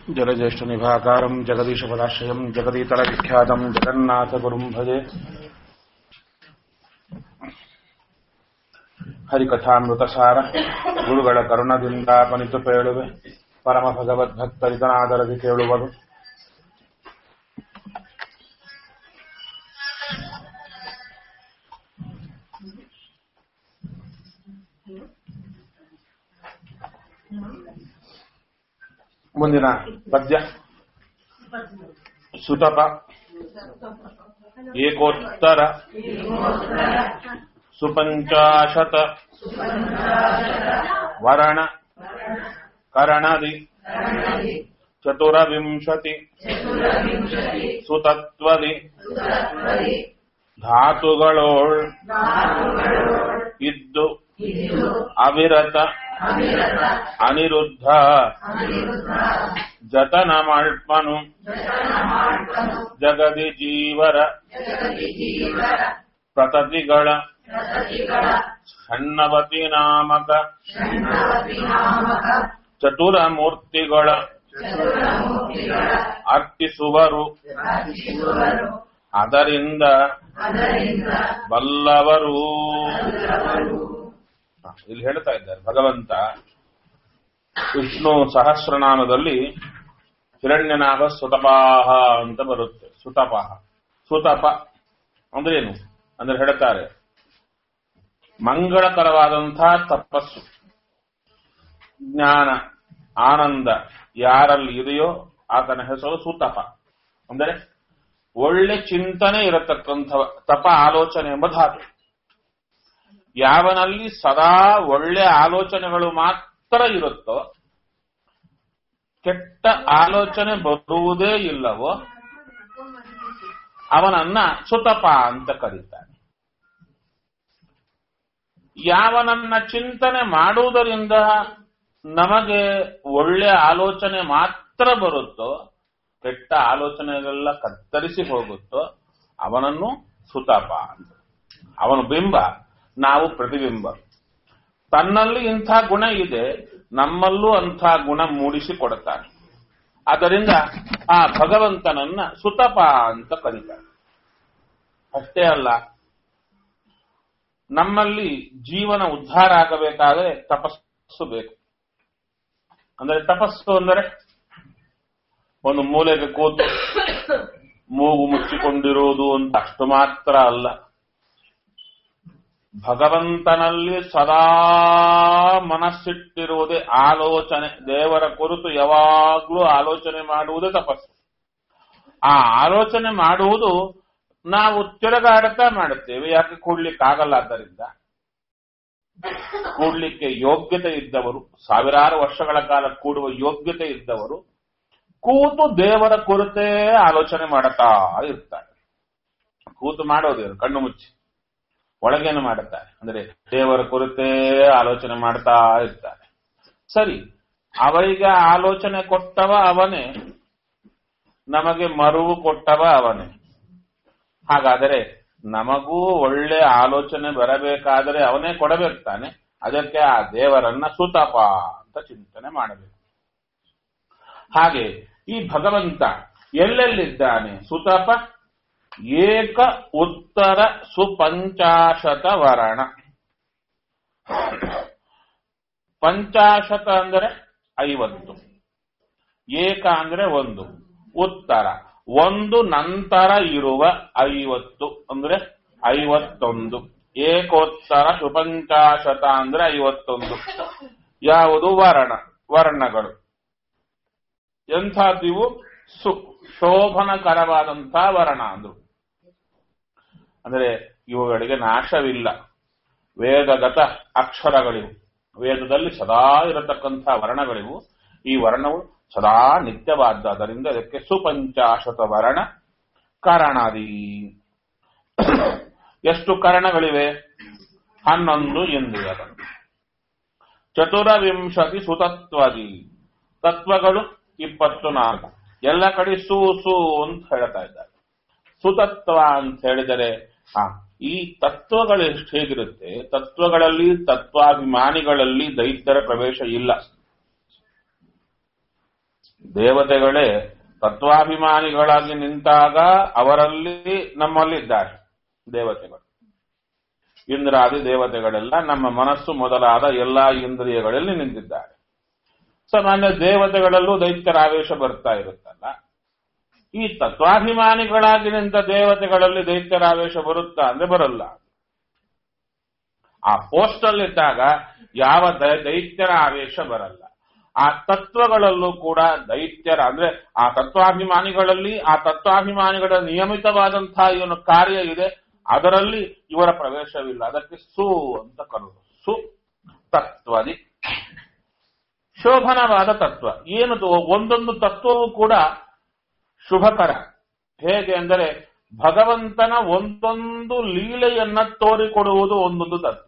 जलज्येष्ठनिभाकारम् जगदीशपदाश्रयम् जगदीतरविख्यातम् जगन्नाथगुरुम् भजे ಹರಿಕಥಾಮೃತಸಾರ ಗುರುಗಳ ಕರುಣದಿಂದ ಪನಿತು ಪೇಳುವೆ ಪರಮ ಭಗವದ್ಭಕ್ತರಿತನಾದರದಿ ಕೇಳುವರು ಮುಂದಿನ ಪದ್ಯ ಸುತಪ ಏಕೋತ್ತರ ಸುಪಂಚಾಶತ ವರಣ ಕರಣದಿ ಚತುರವಿಂಶತಿ ಸುತತ್ವದಿ ಧಾತುಗಳೋಳ್ ಇದ್ದು ಅವಿರತ ಅನಿರುದ್ಧ ಜತನ ಮಳ್ಪನು ಜಗದಿ ಜೀವರ ಪ್ರತತಿಗಳ ಷಣ್ಣವತಿ ನಾಮಕ ಚತುರ ಮೂರ್ತಿಗಳ ಅರ್ಪಿಸುವರು ಅದರಿಂದ ಬಲ್ಲವರು ಇಲ್ಲಿ ಹೇಳ್ತಾ ಇದ್ದಾರೆ ಭಗವಂತ ವಿಷ್ಣು ಸಹಸ್ರನಾಮದಲ್ಲಿ ಹಿರಣ್ಯನಾಗ ಸುತಪಾಹ ಅಂತ ಬರುತ್ತೆ ಸುತಪಾಹ ಸುತಪ ಅಂದ್ರೆ ಏನು ಅಂದ್ರೆ ಹೇಳ್ತಾರೆ ಮಂಗಳಕರವಾದಂತಹ ತಪಸ್ಸು ಜ್ಞಾನ ಆನಂದ ಯಾರಲ್ಲಿ ಇದೆಯೋ ಆತನ ಹೆಸರು ಸುತಪ ಅಂದರೆ ಒಳ್ಳೆ ಚಿಂತನೆ ಇರತಕ್ಕಂಥ ತಪ ಆಲೋಚನೆ ಎಂಬ ಧಾತು ಯಾವನಲ್ಲಿ ಸದಾ ಒಳ್ಳೆ ಆಲೋಚನೆಗಳು ಮಾತ್ರ ಇರುತ್ತೋ ಕೆಟ್ಟ ಆಲೋಚನೆ ಬರುವುದೇ ಇಲ್ಲವೋ ಅವನನ್ನ ಸುತಪ ಅಂತ ಕರೀತಾನೆ ಯಾವನನ್ನ ಚಿಂತನೆ ಮಾಡುವುದರಿಂದ ನಮಗೆ ಒಳ್ಳೆ ಆಲೋಚನೆ ಮಾತ್ರ ಬರುತ್ತೋ ಕೆಟ್ಟ ಆಲೋಚನೆಗಳೆಲ್ಲ ಕತ್ತರಿಸಿ ಹೋಗುತ್ತೋ ಅವನನ್ನು ಸುತಪ ಅಂತ ಅವನ ಬಿಂಬ ನಾವು ಪ್ರತಿಬಿಂಬ ತನ್ನಲ್ಲಿ ಇಂಥ ಗುಣ ಇದೆ ನಮ್ಮಲ್ಲೂ ಅಂಥ ಗುಣ ಮೂಡಿಸಿ ಕೊಡುತ್ತಾನೆ ಆದ್ದರಿಂದ ಆ ಭಗವಂತನನ್ನ ಸುತಪ ಅಂತ ಕರೀತಾರೆ ಅಷ್ಟೇ ಅಲ್ಲ ನಮ್ಮಲ್ಲಿ ಜೀವನ ಉದ್ಧಾರ ಆಗಬೇಕಾದರೆ ತಪಸ್ಸು ಬೇಕು ಅಂದರೆ ತಪಸ್ಸು ಅಂದರೆ ಒಂದು ಮೂಲೆಗೆ ಕೂತು ಮೂಗು ಮುಚ್ಚಿಕೊಂಡಿರುವುದು ಅಂತ ಅಷ್ಟು ಮಾತ್ರ ಅಲ್ಲ ಭಗವಂತನಲ್ಲಿ ಸದಾ ಮನಸ್ಸಿಟ್ಟಿರುವುದೇ ಆಲೋಚನೆ ದೇವರ ಕುರಿತು ಯಾವಾಗ್ಲೂ ಆಲೋಚನೆ ಮಾಡುವುದೇ ತಪಸ್ಸು ಆ ಆಲೋಚನೆ ಮಾಡುವುದು ನಾವು ತಿರುಗಾಡುತ್ತಾ ಮಾಡುತ್ತೇವೆ ಯಾಕೆ ಕೂಡ್ಲಿಕ್ಕಾಗಲ್ಲ ಆದ್ದರಿಂದ ಕೂಡ್ಲಿಕ್ಕೆ ಯೋಗ್ಯತೆ ಇದ್ದವರು ಸಾವಿರಾರು ವರ್ಷಗಳ ಕಾಲ ಕೂಡುವ ಯೋಗ್ಯತೆ ಇದ್ದವರು ಕೂತು ದೇವರ ಕುರಿತೇ ಆಲೋಚನೆ ಮಾಡುತ್ತಾ ಇರ್ತಾರೆ ಕೂತು ಮಾಡೋದು ಕಣ್ಣು ಮುಚ್ಚಿ ಒಳಗೇನು ಮಾಡುತ್ತಾರೆ ಅಂದ್ರೆ ದೇವರ ಕುರಿತೇ ಆಲೋಚನೆ ಮಾಡ್ತಾ ಇರ್ತಾರೆ ಸರಿ ಅವರಿಗೆ ಆಲೋಚನೆ ಕೊಟ್ಟವ ಅವನೇ ನಮಗೆ ಮರುವು ಕೊಟ್ಟವ ಅವನೇ ಹಾಗಾದರೆ ನಮಗೂ ಒಳ್ಳೆ ಆಲೋಚನೆ ಬರಬೇಕಾದರೆ ಅವನೇ ಕೊಡಬೇಕು ತಾನೆ ಅದಕ್ಕೆ ಆ ದೇವರನ್ನ ಸುತಪ ಅಂತ ಚಿಂತನೆ ಮಾಡಬೇಕು ಹಾಗೆ ಈ ಭಗವಂತ ಎಲ್ಲೆಲ್ಲಿದ್ದಾನೆ ಸುತಪ ಏಕ ಉತ್ತರ ಸುಪಂಚಾಶತ ವರಣ ಪಂಚಾಶತ ಅಂದರೆ ಐವತ್ತು ಏಕ ಅಂದ್ರೆ ಒಂದು ಉತ್ತರ ಒಂದು ನಂತರ ಇರುವ ಐವತ್ತು ಅಂದ್ರೆ ಐವತ್ತೊಂದು ಏಕೋತ್ತರ ಸುಪಂಚಾಶತ ಅಂದ್ರೆ ಐವತ್ತೊಂದು ಯಾವುದು ವರ್ಣ ವರ್ಣಗಳು ಎಂಥದ್ದಿವು ಸು ಶೋಭನಕರವಾದಂತಹ ವರ್ಣ ಅಂದ್ರು ಅಂದ್ರೆ ಇವುಗಳಿಗೆ ನಾಶವಿಲ್ಲ ವೇದಗತ ಅಕ್ಷರಗಳಿವು ವೇದದಲ್ಲಿ ಸದಾ ಇರತಕ್ಕಂಥ ವರ್ಣಗಳಿವು ಈ ವರ್ಣವು ಸದಾ ನಿತ್ಯವಾದ್ದರಿಂದ ಅದಕ್ಕೆ ಸುಪಂಚಾಶತ ವರ್ಣ ಕಾರಣಾದಿ ಎಷ್ಟು ಕರಣಗಳಿವೆ ಹನ್ನೊಂದು ಇಂದ್ರಿಯಗಳು ಚತುರವಿಂಶತಿ ಸುತತ್ವದಿ ತತ್ವಗಳು ಇಪ್ಪತ್ತು ನಾಲ್ಕು ಎಲ್ಲ ಕಡೆ ಸು ಸು ಅಂತ ಹೇಳ್ತಾ ಇದ್ದಾರೆ ಸುತತ್ವ ಅಂತ ಹೇಳಿದರೆ ಹಾ ಈ ತತ್ವಗಳು ಎಷ್ಟು ಹೇಗಿರುತ್ತೆ ತತ್ವಗಳಲ್ಲಿ ತತ್ವಾಭಿಮಾನಿಗಳಲ್ಲಿ ದೈತ್ಯರ ಪ್ರವೇಶ ಇಲ್ಲ ದೇವತೆಗಳೇ ತತ್ವಾಭಿಮಾನಿಗಳಾಗಿ ನಿಂತಾಗ ಅವರಲ್ಲಿ ನಮ್ಮಲ್ಲಿದ್ದಾರೆ ದೇವತೆಗಳು ಇಂದ್ರಾದಿ ದೇವತೆಗಳೆಲ್ಲ ನಮ್ಮ ಮನಸ್ಸು ಮೊದಲಾದ ಎಲ್ಲಾ ಇಂದ್ರಿಯಗಳಲ್ಲಿ ನಿಂತಿದ್ದಾರೆ ಸಾಮಾನ್ಯ ದೇವತೆಗಳಲ್ಲೂ ದೈತ್ಯರ ಆವೇಶ ಬರ್ತಾ ಇರುತ್ತಲ್ಲ ಈ ತತ್ವಾಭಿಮಾನಿಗಳಾಗಿ ನಿಂತ ದೇವತೆಗಳಲ್ಲಿ ದೈತ್ಯರ ಆವೇಶ ಬರುತ್ತಾ ಅಂದ್ರೆ ಬರಲ್ಲ ಆ ಪೋಸ್ಟ್ ಅಲ್ಲಿದ್ದಾಗ ಯಾವ ದ- ದೈತ್ಯರ ಆವೇಶ ಬರಲ್ಲ ಆ ತತ್ವಗಳಲ್ಲೂ ಕೂಡ ದೈತ್ಯರ ಅಂದ್ರೆ ಆ ತತ್ವಾಭಿಮಾನಿಗಳಲ್ಲಿ ಆ ತತ್ವಾಭಿಮಾನಿಗಳ ನಿಯಮಿತವಾದಂತಹ ಏನು ಕಾರ್ಯ ಇದೆ ಅದರಲ್ಲಿ ಇವರ ಪ್ರವೇಶವಿಲ್ಲ ಅದಕ್ಕೆ ಸು ಅಂತ ಕರೆದು ಸು ತತ್ವದಿ ಶೋಭನವಾದ ತತ್ವ ಏನದು ಒಂದೊಂದು ತತ್ವವೂ ಕೂಡ ಶುಭಕರ ಹೇಗೆ ಅಂದರೆ ಭಗವಂತನ ಒಂದೊಂದು ಲೀಲೆಯನ್ನ ತೋರಿಕೊಡುವುದು ಒಂದೊಂದು ತತ್ವ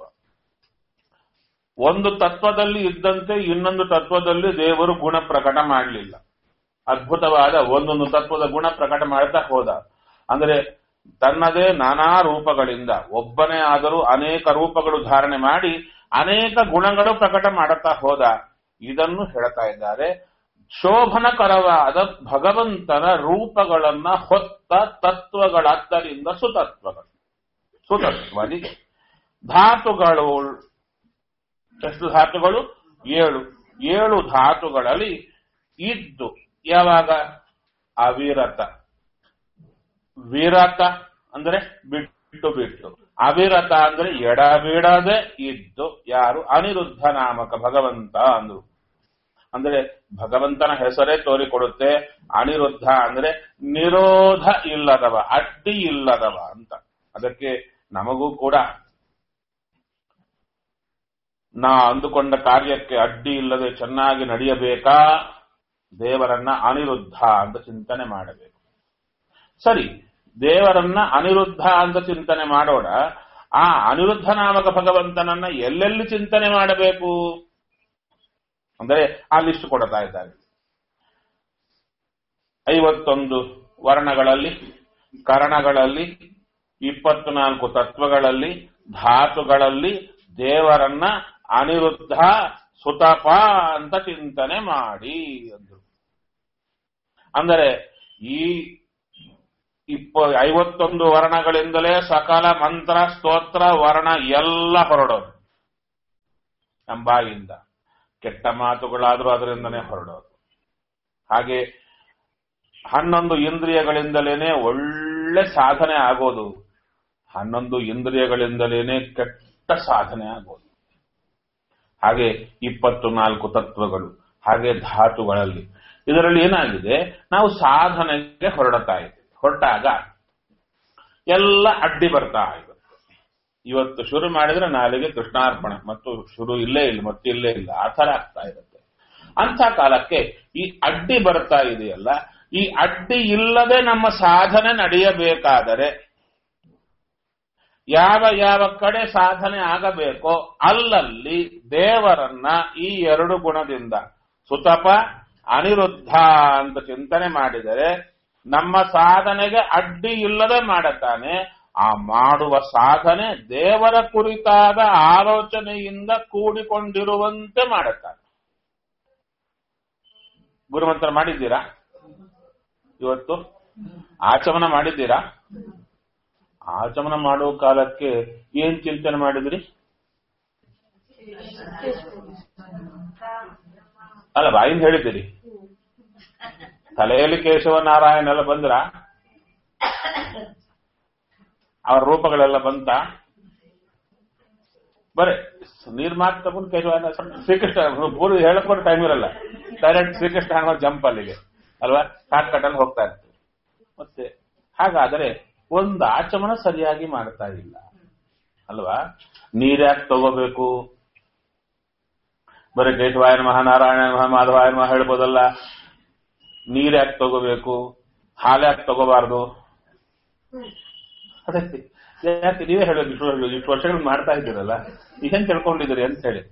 ಒಂದು ತತ್ವದಲ್ಲಿ ಇದ್ದಂತೆ ಇನ್ನೊಂದು ತತ್ವದಲ್ಲಿ ದೇವರು ಗುಣ ಪ್ರಕಟ ಮಾಡಲಿಲ್ಲ ಅದ್ಭುತವಾದ ಒಂದೊಂದು ತತ್ವದ ಗುಣ ಪ್ರಕಟ ಮಾಡ್ತಾ ಹೋದ ಅಂದ್ರೆ ತನ್ನದೇ ನಾನಾ ರೂಪಗಳಿಂದ ಒಬ್ಬನೇ ಆದರೂ ಅನೇಕ ರೂಪಗಳು ಧಾರಣೆ ಮಾಡಿ ಅನೇಕ ಗುಣಗಳು ಪ್ರಕಟ ಮಾಡುತ್ತಾ ಹೋದ ಇದನ್ನು ಹೇಳ್ತಾ ಇದ್ದಾರೆ ಶೋಭನಕರವಾದ ಭಗವಂತನ ರೂಪಗಳನ್ನ ಹೊತ್ತ ತತ್ವಗಳಾದ್ದರಿಂದ ಸುತತ್ವಗಳು ಸುತತ್ವನಿಗೆ ಧಾತುಗಳು ಎಷ್ಟು ಧಾತುಗಳು ಏಳು ಏಳು ಧಾತುಗಳಲ್ಲಿ ಇದ್ದು ಯಾವಾಗ ಅವಿರತ ವಿರತ ಅಂದ್ರೆ ಬಿಟ್ಟು ಬಿಟ್ಟು ಅವಿರತ ಅಂದ್ರೆ ಎಡಬಿಡದೆ ಇದ್ದು ಯಾರು ಅನಿರುದ್ಧ ನಾಮಕ ಭಗವಂತ ಅಂದ್ರು ಅಂದ್ರೆ ಭಗವಂತನ ಹೆಸರೇ ತೋರಿಕೊಡುತ್ತೆ ಅನಿರುದ್ಧ ಅಂದ್ರೆ ನಿರೋಧ ಇಲ್ಲದವ ಅಡ್ಡಿ ಇಲ್ಲದವ ಅಂತ ಅದಕ್ಕೆ ನಮಗೂ ಕೂಡ ನಾ ಅಂದುಕೊಂಡ ಕಾರ್ಯಕ್ಕೆ ಅಡ್ಡಿ ಇಲ್ಲದೆ ಚೆನ್ನಾಗಿ ನಡೆಯಬೇಕಾ ದೇವರನ್ನ ಅನಿರುದ್ಧ ಅಂತ ಚಿಂತನೆ ಮಾಡಬೇಕು ಸರಿ ದೇವರನ್ನ ಅನಿರುದ್ಧ ಅಂತ ಚಿಂತನೆ ಮಾಡೋಣ ಆ ಅನಿರುದ್ಧ ನಾಮಕ ಭಗವಂತನನ್ನ ಎಲ್ಲೆಲ್ಲಿ ಚಿಂತನೆ ಮಾಡಬೇಕು ಅಂದರೆ ಆ ಲಿಸ್ಟ್ ಕೊಡ್ತಾ ಇದ್ದಾರೆ ಐವತ್ತೊಂದು ವರ್ಣಗಳಲ್ಲಿ ಕರಣಗಳಲ್ಲಿ ಇಪ್ಪತ್ನಾಲ್ಕು ತತ್ವಗಳಲ್ಲಿ ಧಾತುಗಳಲ್ಲಿ ದೇವರನ್ನ ಅನಿರುದ್ಧ ಸುತಪ ಅಂತ ಚಿಂತನೆ ಮಾಡಿ ಅಂದ್ರು ಅಂದರೆ ಈ ಇಪ್ಪ ಐವತ್ತೊಂದು ವರ್ಣಗಳಿಂದಲೇ ಸಕಲ ಮಂತ್ರ ಸ್ತೋತ್ರ ವರ್ಣ ಎಲ್ಲ ಹೊರಡೋದು ಎಂಬಾಯಿಂದ ಕೆಟ್ಟ ಮಾತುಗಳಾದರೂ ಅದರಿಂದನೇ ಹೊರಡೋದು ಹಾಗೆ ಹನ್ನೊಂದು ಇಂದ್ರಿಯಗಳಿಂದಲೇನೆ ಒಳ್ಳೆ ಸಾಧನೆ ಆಗೋದು ಹನ್ನೊಂದು ಇಂದ್ರಿಯಗಳಿಂದಲೇನೆ ಕೆಟ್ಟ ಸಾಧನೆ ಆಗೋದು ಹಾಗೆ ಇಪ್ಪತ್ತು ನಾಲ್ಕು ತತ್ವಗಳು ಹಾಗೆ ಧಾತುಗಳಲ್ಲಿ ಇದರಲ್ಲಿ ಏನಾಗಿದೆ ನಾವು ಸಾಧನೆಗೆ ಹೊರಡ್ತಾ ಇದ್ದೀವಿ ಹೊರಟಾಗ ಎಲ್ಲ ಅಡ್ಡಿ ಬರ್ತಾ ಇದೆ ಇವತ್ತು ಶುರು ಮಾಡಿದ್ರೆ ನಾಳೆಗೆ ಕೃಷ್ಣಾರ್ಪಣೆ ಮತ್ತು ಶುರು ಇಲ್ಲೇ ಇಲ್ಲ ಮತ್ತೆ ಇಲ್ಲೇ ಇಲ್ಲ ಆ ತರ ಆಗ್ತಾ ಇರುತ್ತೆ ಅಂತ ಕಾಲಕ್ಕೆ ಈ ಅಡ್ಡಿ ಬರ್ತಾ ಇದೆಯಲ್ಲ ಈ ಅಡ್ಡಿ ಇಲ್ಲದೆ ನಮ್ಮ ಸಾಧನೆ ನಡೆಯಬೇಕಾದರೆ ಯಾವ ಯಾವ ಕಡೆ ಸಾಧನೆ ಆಗಬೇಕೋ ಅಲ್ಲಲ್ಲಿ ದೇವರನ್ನ ಈ ಎರಡು ಗುಣದಿಂದ ಸುತಪ ಅನಿರುದ್ಧ ಅಂತ ಚಿಂತನೆ ಮಾಡಿದರೆ ನಮ್ಮ ಸಾಧನೆಗೆ ಅಡ್ಡಿ ಇಲ್ಲದೆ ಮಾಡುತ್ತಾನೆ ಆ ಮಾಡುವ ಸಾಧನೆ ದೇವರ ಕುರಿತಾದ ಆಲೋಚನೆಯಿಂದ ಕೂಡಿಕೊಂಡಿರುವಂತೆ ಮಾಡುತ್ತಾನೆ ಗುರುಮಂತ್ರ ಮಾಡಿದ್ದೀರಾ ಇವತ್ತು ಆಚಮನ ಮಾಡಿದ್ದೀರಾ ಆಚಮನ ಮಾಡುವ ಕಾಲಕ್ಕೆ ಏನ್ ಚಿಂತನೆ ಮಾಡಿದ್ರಿ ಅಲ್ಲ ಬಾಯಿಂದ ಹೇಳಿದ್ದೀರಿ ತಲೆಯಲ್ಲಿ ಕೇಶವ ನಾರಾಯಣ ಎಲ್ಲ ಬಂದ್ರ ಅವರ ರೂಪಗಳೆಲ್ಲ ಬಂತ ಬರೇ ನೀರ್ ಮಾತ್ರ ತಗೊಂಡು ಕೇಶವ ಶ್ರೀಕೃಷ್ಣ ಪೂರ್ವ ಹೇಳಕ್ ಟೈಮ್ ಇರಲ್ಲ ಡೈರೆಕ್ಟ್ ಶ್ರೀಕೃಷ್ಣ ಅನ್ನೋ ಜಂಪ್ ಅಲ್ಲಿಗೆ ಅಲ್ವಾ ಶಾರ್ಟ್ ಕಟ್ ಅಲ್ಲಿ ಹೋಗ್ತಾ ಇರ್ತೀವಿ ಮತ್ತೆ ಹಾಗಾದರೆ ಒಂದು ಆಚಮನ ಸರಿಯಾಗಿ ಮಾಡ್ತಾ ಇಲ್ಲ ಅಲ್ವಾ ನೀರ್ಯಾಕೆ ತಗೋಬೇಕು ಬರೀ ಕೇಶವಾಯ ನಮಃ ನಾರಾಯಣ ನಮಃ ಮಾಧವಾಯ ನಮಃ ಹೇಳ್ಬೋದಲ್ಲ ನೀರ್ಯಾಕೆ ತಗೋಬೇಕು ಹಾಲ್ಯಾಕೆ ತಗೋಬಾರ್ದು ಅದಕ್ಕೆ ಯಾಕೆ ನೀವೇ ಹೇಳೋದು ಇಷ್ಟು ವರ್ಷ- ಇಷ್ಟು ವರ್ಷಗಳು ಮಾಡ್ತಾ ಇದ್ದೀರಲ್ಲ ಏನ್ ತಿಳ್ಕೊಂಡಿದ್ದೀರಿ ಅಂತ ಹೇಳಿ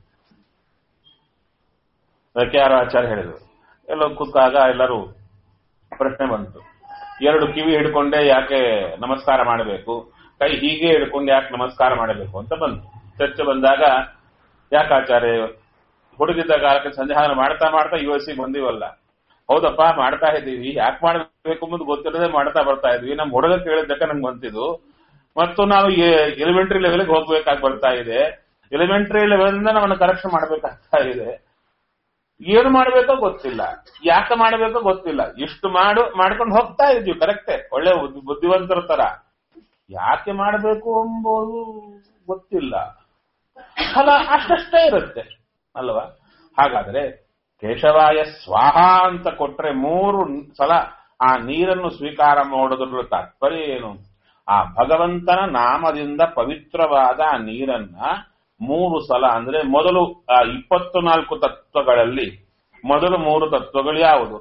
ಅದಕ್ಕೆ ಯಾರೋ ಆಚಾರ್ಯ ಹೇಳಿದ್ರು ಎಲ್ಲೋ ಕೂತಾಗ ಎಲ್ಲರೂ ಪ್ರಶ್ನೆ ಬಂತು ಎರಡು ಕಿವಿ ಹಿಡ್ಕೊಂಡೆ ಯಾಕೆ ನಮಸ್ಕಾರ ಮಾಡಬೇಕು ಕೈ ಹೀಗೆ ಹಿಡ್ಕೊಂಡು ಯಾಕೆ ನಮಸ್ಕಾರ ಮಾಡಬೇಕು ಅಂತ ಬಂತು ಚರ್ಚೆ ಬಂದಾಗ ಯಾಕೆ ಆಚಾರ್ಯ ಹುಡುಗಿದ್ದ ಕಾಲಕ್ಕೆ ಸಂಧ್ಯಾನ ಮಾಡ್ತಾ ಮಾಡ್ತಾ ಯು ಎಸ್ ಬಂದಿವಲ್ಲ ಹೌದಪ್ಪ ಮಾಡ್ತಾ ಇದ್ದೀವಿ ಯಾಕೆ ಮಾಡ್ಬೇಕು ಅನ್ನೋದು ಗೊತ್ತಿಲ್ಲದೆ ಮಾಡ್ತಾ ಬರ್ತಾ ಇದ್ವಿ ನಮ್ ಹುಡುಗ ಕೇಳಿದ್ದಕ್ಕೆ ನಂಗೆ ಬಂತಿದ್ದು ಮತ್ತು ನಾವು ಎಲಿಮೆಂಟರಿ ಲೆವೆಲ್ಗೆ ಹೋಗ್ಬೇಕಾಗಿ ಬರ್ತಾ ಇದೆ ಎಲಿಮೆಂಟರಿ ಲೆವೆಲ್ ಇಂದ ನಾವನ್ನ ಕರೆಕ್ಷನ್ ಮಾಡ್ಬೇಕಾಗ್ತಾ ಇದೆ ಏನು ಮಾಡ್ಬೇಕೋ ಗೊತ್ತಿಲ್ಲ ಯಾಕೆ ಮಾಡ್ಬೇಕೋ ಗೊತ್ತಿಲ್ಲ ಇಷ್ಟು ಮಾಡು ಮಾಡ್ಕೊಂಡು ಹೋಗ್ತಾ ಇದ್ವಿ ಕರೆಕ್ಟೇ ಒಳ್ಳೆ ಬುದ್ಧಿ- ಬುದ್ಧಿವಂತರ ತರ ಯಾಕೆ ಮಾಡಬೇಕು ಎಂಬುದು ಗೊತ್ತಿಲ್ಲ ಫಲ ಅಷ್ಟಷ್ಟೇ ಇರುತ್ತೆ ಅಲ್ವಾ ಹಾಗಾದ್ರೆ ಕೇಶವಾಯ ಸ್ವಾಹ ಅಂತ ಕೊಟ್ರೆ ಮೂರು ಸಲ ಆ ನೀರನ್ನು ಸ್ವೀಕಾರ ಮಾಡೋದ್ರ ತಾತ್ಪರ್ಯ ಏನು ಆ ಭಗವಂತನ ನಾಮದಿಂದ ಪವಿತ್ರವಾದ ಆ ನೀರನ್ನ ಮೂರು ಸಲ ಅಂದ್ರೆ ಮೊದಲು ಆ ಇಪ್ಪತ್ತು ನಾಲ್ಕು ತತ್ವಗಳಲ್ಲಿ ಮೊದಲು ಮೂರು ತತ್ವಗಳು ಯಾವುದು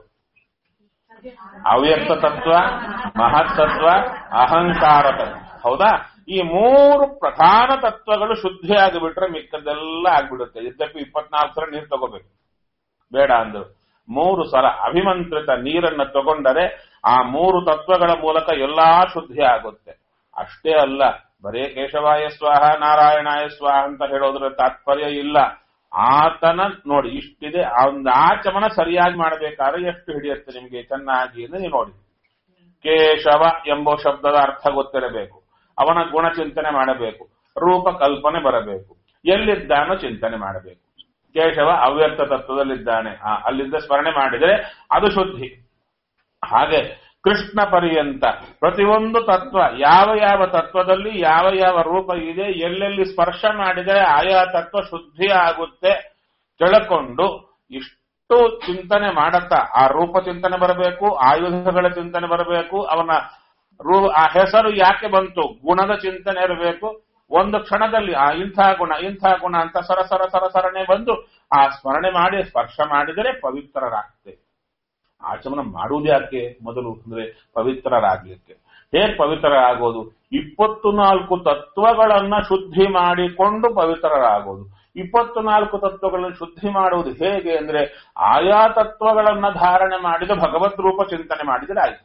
ಅವ್ಯಕ್ತ ತತ್ವ ಮಹತ್ತತ್ವ ಅಹಂಕಾರ ತತ್ವ ಹೌದಾ ಈ ಮೂರು ಪ್ರಧಾನ ತತ್ವಗಳು ಶುದ್ಧಿ ಆಗಿಬಿಟ್ರೆ ಮಿಕ್ಕದೆಲ್ಲ ಆಗ್ಬಿಡುತ್ತೆ ಯದ್ಯಪಿ ಇಪ್ಪತ್ನಾಲ್ಕು ಸಲ ನೀರು ತಗೋಬೇಕು ಬೇಡ ಅಂದ್ರು ಮೂರು ಸಲ ಅಭಿಮಂತ್ರಿತ ನೀರನ್ನ ತಗೊಂಡರೆ ಆ ಮೂರು ತತ್ವಗಳ ಮೂಲಕ ಎಲ್ಲಾ ಶುದ್ಧಿ ಆಗುತ್ತೆ ಅಷ್ಟೇ ಅಲ್ಲ ಬರೇ ಕೇಶವಾಯ ಸ್ವಾಹ ನಾರಾಯಣಾಯ ಸ್ವಾಹ ಅಂತ ಹೇಳೋದ್ರ ತಾತ್ಪರ್ಯ ಇಲ್ಲ ಆತನ ನೋಡಿ ಇಷ್ಟಿದೆ ಆ ಒಂದು ಆಚಮನ ಸರಿಯಾಗಿ ಮಾಡಬೇಕಾದ್ರೆ ಎಷ್ಟು ಹಿಡಿಯುತ್ತೆ ನಿಮ್ಗೆ ಚೆನ್ನಾಗಿ ಅಂದ್ರೆ ನೀವು ನೋಡಿ ಕೇಶವ ಎಂಬ ಶಬ್ದದ ಅರ್ಥ ಗೊತ್ತಿರಬೇಕು ಅವನ ಗುಣ ಚಿಂತನೆ ಮಾಡಬೇಕು ರೂಪ ಕಲ್ಪನೆ ಬರಬೇಕು ಎಲ್ಲಿದ್ದಾನೋ ಚಿಂತನೆ ಮಾಡಬೇಕು ಕೇಶವ ಅವ್ಯಕ್ತ ತತ್ವದಲ್ಲಿದ್ದಾನೆ ಆ, ಅಲ್ಲಿಂದ ಸ್ಮರಣೆ ಮಾಡಿದರೆ ಅದು ಶುದ್ಧಿ ಹಾಗೆ ಕೃಷ್ಣ ಪರ್ಯಂತ ಪ್ರತಿಯೊಂದು ತತ್ವ ಯಾವ ಯಾವ ತತ್ವದಲ್ಲಿ ಯಾವ ಯಾವ ರೂಪ ಇದೆ ಎಲ್ಲೆಲ್ಲಿ ಸ್ಪರ್ಶ ಮಾಡಿದರೆ ಆಯಾ ತತ್ವ ಶುದ್ಧಿ ಆಗುತ್ತೆ ತಿಳ್ಕೊಂಡು ಇಷ್ಟು ಚಿಂತನೆ ಮಾಡತ್ತಾ ಆ ರೂಪ ಚಿಂತನೆ ಬರಬೇಕು ಆಯುಧಗಳ ಚಿಂತನೆ ಬರಬೇಕು ಅವನ ರೂ ಆ ಹೆಸರು ಯಾಕೆ ಬಂತು ಗುಣದ ಚಿಂತನೆ ಇರಬೇಕು ಒಂದು ಕ್ಷಣದಲ್ಲಿ ಆ ಇಂಥ ಗುಣ ಇಂಥ ಗುಣ ಅಂತ ಸರ ಸರ ಸರ ಸರಣೆ ಬಂದು ಆ ಸ್ಮರಣೆ ಮಾಡಿ ಸ್ಪರ್ಶ ಮಾಡಿದರೆ ಪವಿತ್ರರಾಗ್ತೇವೆ ಆಚಮನ ಮಾಡುವುದು ಯಾಕೆ ಮೊದಲು ಅಂದ್ರೆ ಪವಿತ್ರರಾಗ್ಲಿಕ್ಕೆ ಹೇಗೆ ಪವಿತ್ರರಾಗೋದು ಇಪ್ಪತ್ತು ನಾಲ್ಕು ತತ್ವಗಳನ್ನ ಶುದ್ಧಿ ಮಾಡಿಕೊಂಡು ಪವಿತ್ರರಾಗೋದು ಇಪ್ಪತ್ತು ನಾಲ್ಕು ತತ್ವಗಳನ್ನು ಶುದ್ಧಿ ಮಾಡುವುದು ಹೇಗೆ ಅಂದ್ರೆ ಆಯಾ ತತ್ವಗಳನ್ನ ಧಾರಣೆ ಮಾಡಿದ ಭಗವದ್ ರೂಪ ಚಿಂತನೆ ಮಾಡಿದರೆ ಆಯ್ತು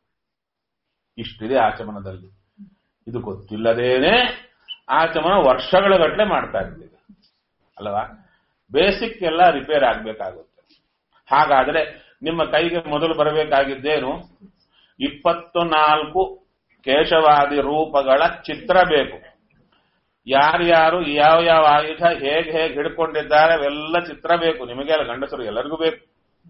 ಇಷ್ಟಿದೆ ಆಚಮನದಲ್ಲಿ ಇದು ಗೊತ್ತಿಲ್ಲದೇನೆ ಆಚಮನ ವರ್ಷಗಳ ಗಟ್ಟಲೆ ಮಾಡ್ತಾ ಇರ್ತೀವಿ ಅಲ್ವಾ ಬೇಸಿಕ್ ಎಲ್ಲ ರಿಪೇರ್ ಆಗ್ಬೇಕಾಗುತ್ತೆ ಹಾಗಾದ್ರೆ ನಿಮ್ಮ ಕೈಗೆ ಮೊದಲು ಬರಬೇಕಾಗಿದ್ದೇನು ಇಪ್ಪತ್ತು ನಾಲ್ಕು ಕೇಶವಾದಿ ರೂಪಗಳ ಚಿತ್ರ ಬೇಕು ಯಾರ್ಯಾರು ಯಾವ ಯಾವ ಆಯುಧ ಹೇಗೆ ಹೇಗೆ ಹಿಡ್ಕೊಂಡಿದ್ದಾರೆ ಅವೆಲ್ಲ ಚಿತ್ರ ಬೇಕು ನಿಮಗೆ ಅಲ್ಲ ಗಂಡಸರು ಎಲ್ಲರಿಗೂ ಬೇಕು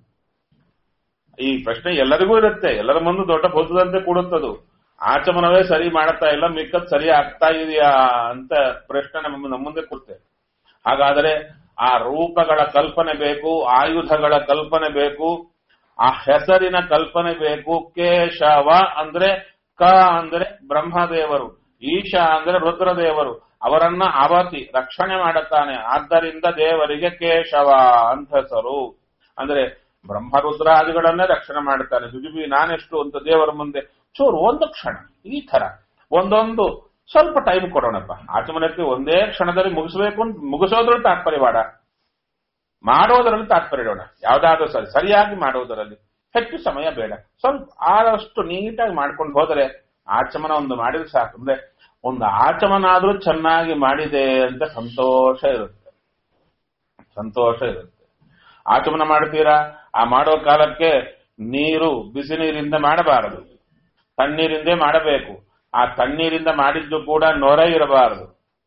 ಈ ಪ್ರಶ್ನೆ ಎಲ್ಲರಿಗೂ ಇರುತ್ತೆ ಎಲ್ಲರ ಮುಂದೆ ದೊಡ್ಡ ಹೊಸದಂತೆ ಕೊಡುತ್ತದು ಆಚಮನವೇ ಸರಿ ಮಾಡ್ತಾ ಇಲ್ಲ ಮಿಕ್ಕದ್ ಸರಿ ಆಗ್ತಾ ಇದೆಯಾ ಅಂತ ಪ್ರಶ್ನೆ ನಮ್ಮ ನಮ್ಮ ಮುಂದೆ ಕೊಡುತ್ತೆ ಹಾಗಾದರೆ ಆ ರೂಪಗಳ ಕಲ್ಪನೆ ಬೇಕು ಆಯುಧಗಳ ಕಲ್ಪನೆ ಬೇಕು ಆ ಹೆಸರಿನ ಕಲ್ಪನೆ ಬೇಕು ಕೇಶವ ಅಂದ್ರೆ ಕ ಅಂದ್ರೆ ಬ್ರಹ್ಮದೇವರು ಈಶ ಅಂದ್ರೆ ರುದ್ರದೇವರು ಅವರನ್ನ ಅವತಿ ರಕ್ಷಣೆ ಮಾಡುತ್ತಾನೆ ಆದ್ದರಿಂದ ದೇವರಿಗೆ ಕೇಶವ ಅಂತ ಹೆಸರು ಅಂದ್ರೆ ಬ್ರಹ್ಮರುದ್ರಾದಿಗಳನ್ನೇ ರಕ್ಷಣೆ ಮಾಡುತ್ತಾನೆ ಜುಜುಬಿ ನಾನೆಷ್ಟು ಅಂತ ದೇವರ ಮುಂದೆ ಚೂರು ಒಂದು ಕ್ಷಣ ಈ ತರ ಒಂದೊಂದು ಸ್ವಲ್ಪ ಟೈಮ್ ಕೊಡೋಣಪ್ಪ ಆಚಮನಕ್ಕೆ ಒಂದೇ ಕ್ಷಣದಲ್ಲಿ ಮುಗಿಸಬೇಕು ಅಂತ ಮುಗಿಸೋದ್ರಲ್ಲಿ ತಾತ್ಪರ್ಯ ಬೇಡ ಮಾಡೋದರಲ್ಲಿ ತಾತ್ಪರ್ಯ ಇಡೋಣ ಯಾವ್ದಾದ್ರೂ ಸರಿ ಸರಿಯಾಗಿ ಮಾಡೋದರಲ್ಲಿ ಹೆಚ್ಚು ಸಮಯ ಬೇಡ ಸ್ವಲ್ಪ ಆದಷ್ಟು ನೀಟಾಗಿ ಮಾಡ್ಕೊಂಡು ಹೋದರೆ ಆಚಮನ ಒಂದು ಮಾಡಿದ್ರೆ ಸಾಕು ಅಂದ್ರೆ ಒಂದು ಆಚಮನ ಆದ್ರೂ ಚೆನ್ನಾಗಿ ಮಾಡಿದೆ ಅಂತ ಸಂತೋಷ ಇರುತ್ತೆ ಸಂತೋಷ ಇರುತ್ತೆ ಆಚಮನ ಮಾಡ್ತೀರಾ ಆ ಮಾಡೋ ಕಾಲಕ್ಕೆ ನೀರು ಬಿಸಿ ನೀರಿಂದ ಮಾಡಬಾರದು ತಣ್ಣೀರಿಂದೇ ಮಾಡಬೇಕು ಆ ತಣ್ಣೀರಿಂದ ಮಾಡಿದ್ದು ಕೂಡ ನೊರೆ ಇರಬಾರದು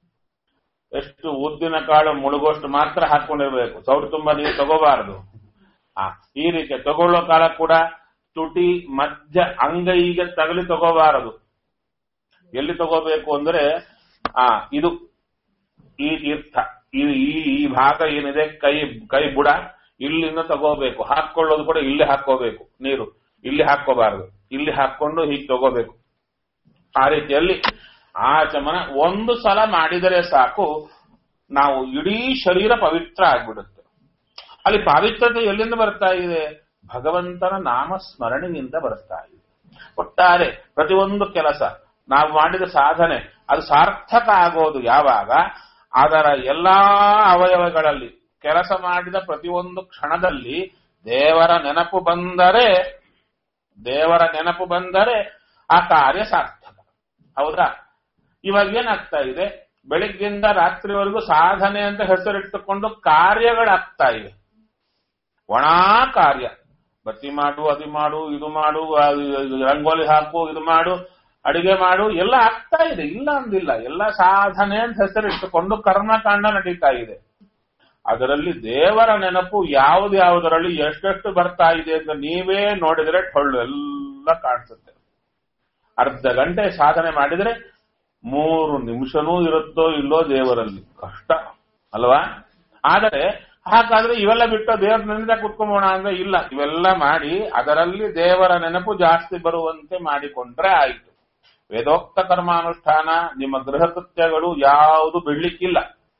ಎಷ್ಟು ಉದ್ದಿನ ಕಾಳು ಮುಳುಗೋಷ್ಟು ಮಾತ್ರ ಹಾಕೊಂಡಿರ್ಬೇಕು ಸೌಟು ತುಂಬಾ ನೀರು ತಗೋಬಾರದು ಆ ಈ ರೀತಿ ತಗೊಳ್ಳೋ ಕಾಲ ಕೂಡ ತುಟಿ ಮಧ್ಯ ಅಂಗೈಗೆ ತಗಲಿ ತಗೋಬಾರದು ಎಲ್ಲಿ ತಗೋಬೇಕು ಅಂದ್ರೆ ಆ ಇದು ಈ ತೀರ್ಥ ಈ ಈ- ಈ ಭಾಗ ಏನಿದೆ ಕೈ ಕೈ ಬುಡ ಇಲ್ಲಿಂದ ತಗೋಬೇಕು ಹಾಕೊಳ್ಳೋದು ಕೂಡ ಇಲ್ಲಿ ಹಾಕೋಬೇಕು ನೀರು ಇಲ್ಲಿ ಹಾಕೋಬಾರದು ಇಲ್ಲಿ ಹಾಕೊಂಡು ಹೀಗೆ ತಗೋಬೇಕು ಆ ರೀತಿಯಲ್ಲಿ ಆಚಮನ ಒಂದು ಸಲ ಮಾಡಿದರೆ ಸಾಕು ನಾವು ಇಡೀ ಶರೀರ ಪವಿತ್ರ ಆಗ್ಬಿಡುತ್ತೆ ಅಲ್ಲಿ ಪಾವಿತ್ರತೆ ಎಲ್ಲಿಂದ ಬರ್ತಾ ಇದೆ ಭಗವಂತನ ನಾಮ ಸ್ಮರಣೆಯಿಂದ ಬರ್ತಾ ಇದೆ ಒಟ್ಟಾರೆ ಪ್ರತಿಯೊಂದು ಕೆಲಸ ನಾವು ಮಾಡಿದ ಸಾಧನೆ ಅದು ಸಾರ್ಥಕ ಆಗೋದು ಯಾವಾಗ ಅದರ ಎಲ್ಲಾ ಅವಯವಗಳಲ್ಲಿ ಕೆಲಸ ಮಾಡಿದ ಪ್ರತಿಯೊಂದು ಕ್ಷಣದಲ್ಲಿ ದೇವರ ನೆನಪು ಬಂದರೆ ದೇವರ ನೆನಪು ಬಂದರೆ ಆ ಕಾರ್ಯ ಸಾರ್ಥಕ ಹೌದಾ ಇವಾಗ ಏನಾಗ್ತಾ ಇದೆ ಬೆಳಿಗ್ಗಿಂದ ರಾತ್ರಿವರೆಗೂ ಸಾಧನೆ ಅಂತ ಹೆಸರಿಟ್ಟುಕೊಂಡು ಕಾರ್ಯಗಳಾಗ್ತಾ ಇವೆ ಒಣ ಕಾರ್ಯ ಬತ್ತಿ ಮಾಡು ಅದು ಮಾಡು ಇದು ಮಾಡು ಅದು- ಇದು ರಂಗೋಲಿ ಹಾಕು ಇದು ಮಾಡು ಅಡಿಗೆ ಮಾಡು ಎಲ್ಲ ಆಗ್ತಾ ಇದೆ ಇಲ್ಲ ಅಂದಿಲ್ಲ ಎಲ್ಲ ಸಾಧನೆ ಅಂತ ಹೆಸರಿಟ್ಟುಕೊಂಡು ಕರ್ಮಕಾಂಡ ನಡೀತಾ ಇದೆ ಅದರಲ್ಲಿ ದೇವರ ನೆನಪು ಯಾವ್ದು ಯಾವುದರಲ್ಲಿ ಎಷ್ಟೆಷ್ಟು ಬರ್ತಾ ಇದೆ ಅಂತ ನೀವೇ ನೋಡಿದ್ರೆ ಟೊಳ್ಳು ಎಲ್ಲ ಕಾಣಿಸುತ್ತೆ ಅರ್ಧ ಗಂಟೆ ಸಾಧನೆ ಮಾಡಿದ್ರೆ ಮೂರು ನಿಮಿಷನೂ ಇರುತ್ತೋ ಇಲ್ಲೋ ದೇವರಲ್ಲಿ ಕಷ್ಟ ಅಲ್ವಾ ಆದರೆ ಹಾಗಾದ್ರೆ ಇವೆಲ್ಲ ಬಿಟ್ಟು ದೇವರ ನೆನದ ಕುತ್ಕೊಂಬೋಣ ಅಂದ್ರೆ ಇಲ್ಲ ಇವೆಲ್ಲ ಮಾಡಿ ಅದರಲ್ಲಿ ದೇವರ ನೆನಪು ಜಾಸ್ತಿ ಬರುವಂತೆ ಮಾಡಿಕೊಂಡ್ರೆ ಆಯಿತು ವೇದೋಕ್ತ ಕರ್ಮಾನುಷ್ಠಾನ ನಿಮ್ಮ ಗೃಹ ಕೃತ್ಯಗಳು ಯಾವುದು ಬಿಡ್ಲಿಕ್ಕಿಲ್ಲ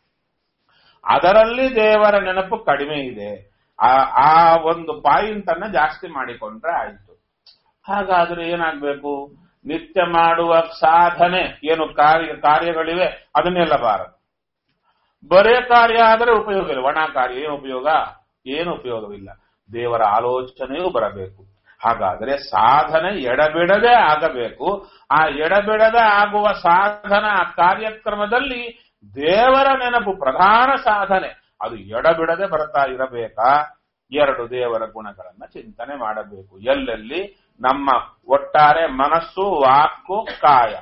ಅದರಲ್ಲಿ ದೇವರ ನೆನಪು ಕಡಿಮೆ ಇದೆ ಆ ಆ ಒಂದು ಪಾಯಿಂಟ್ ಅನ್ನ ಜಾಸ್ತಿ ಮಾಡಿಕೊಂಡ್ರೆ ಆಯಿತು ಹಾಗಾದ್ರೆ ಏನಾಗ್ಬೇಕು ನಿತ್ಯ ಮಾಡುವ ಸಾಧನೆ ಏನು ಕಾರ್ಯ ಕಾರ್ಯಗಳಿವೆ ಅದನ್ನೆಲ್ಲ ಬಾರದು ಬರೇ ಕಾರ್ಯ ಆದರೆ ಉಪಯೋಗ ಇಲ್ಲ ಒಣ ಕಾರ್ಯ ಏನು ಉಪಯೋಗ ಏನು ಉಪಯೋಗವಿಲ್ಲ ದೇವರ ಆಲೋಚನೆಯೂ ಬರಬೇಕು ಹಾಗಾದರೆ ಸಾಧನೆ ಎಡಬಿಡದೆ ಆಗಬೇಕು ಆ ಎಡಬಿಡದೆ ಆಗುವ ಸಾಧನ ಆ ಕಾರ್ಯಕ್ರಮದಲ್ಲಿ ದೇವರ ನೆನಪು ಪ್ರಧಾನ ಸಾಧನೆ ಅದು ಎಡಬಿಡದೆ ಬರ್ತಾ ಇರಬೇಕಾ ಎರಡು ದೇವರ ಗುಣಗಳನ್ನ ಚಿಂತನೆ ಮಾಡಬೇಕು ಎಲ್ಲೆಲ್ಲಿ ನಮ್ಮ ಒಟ್ಟಾರೆ ಮನಸ್ಸು ವಾಕು ಕಾಯ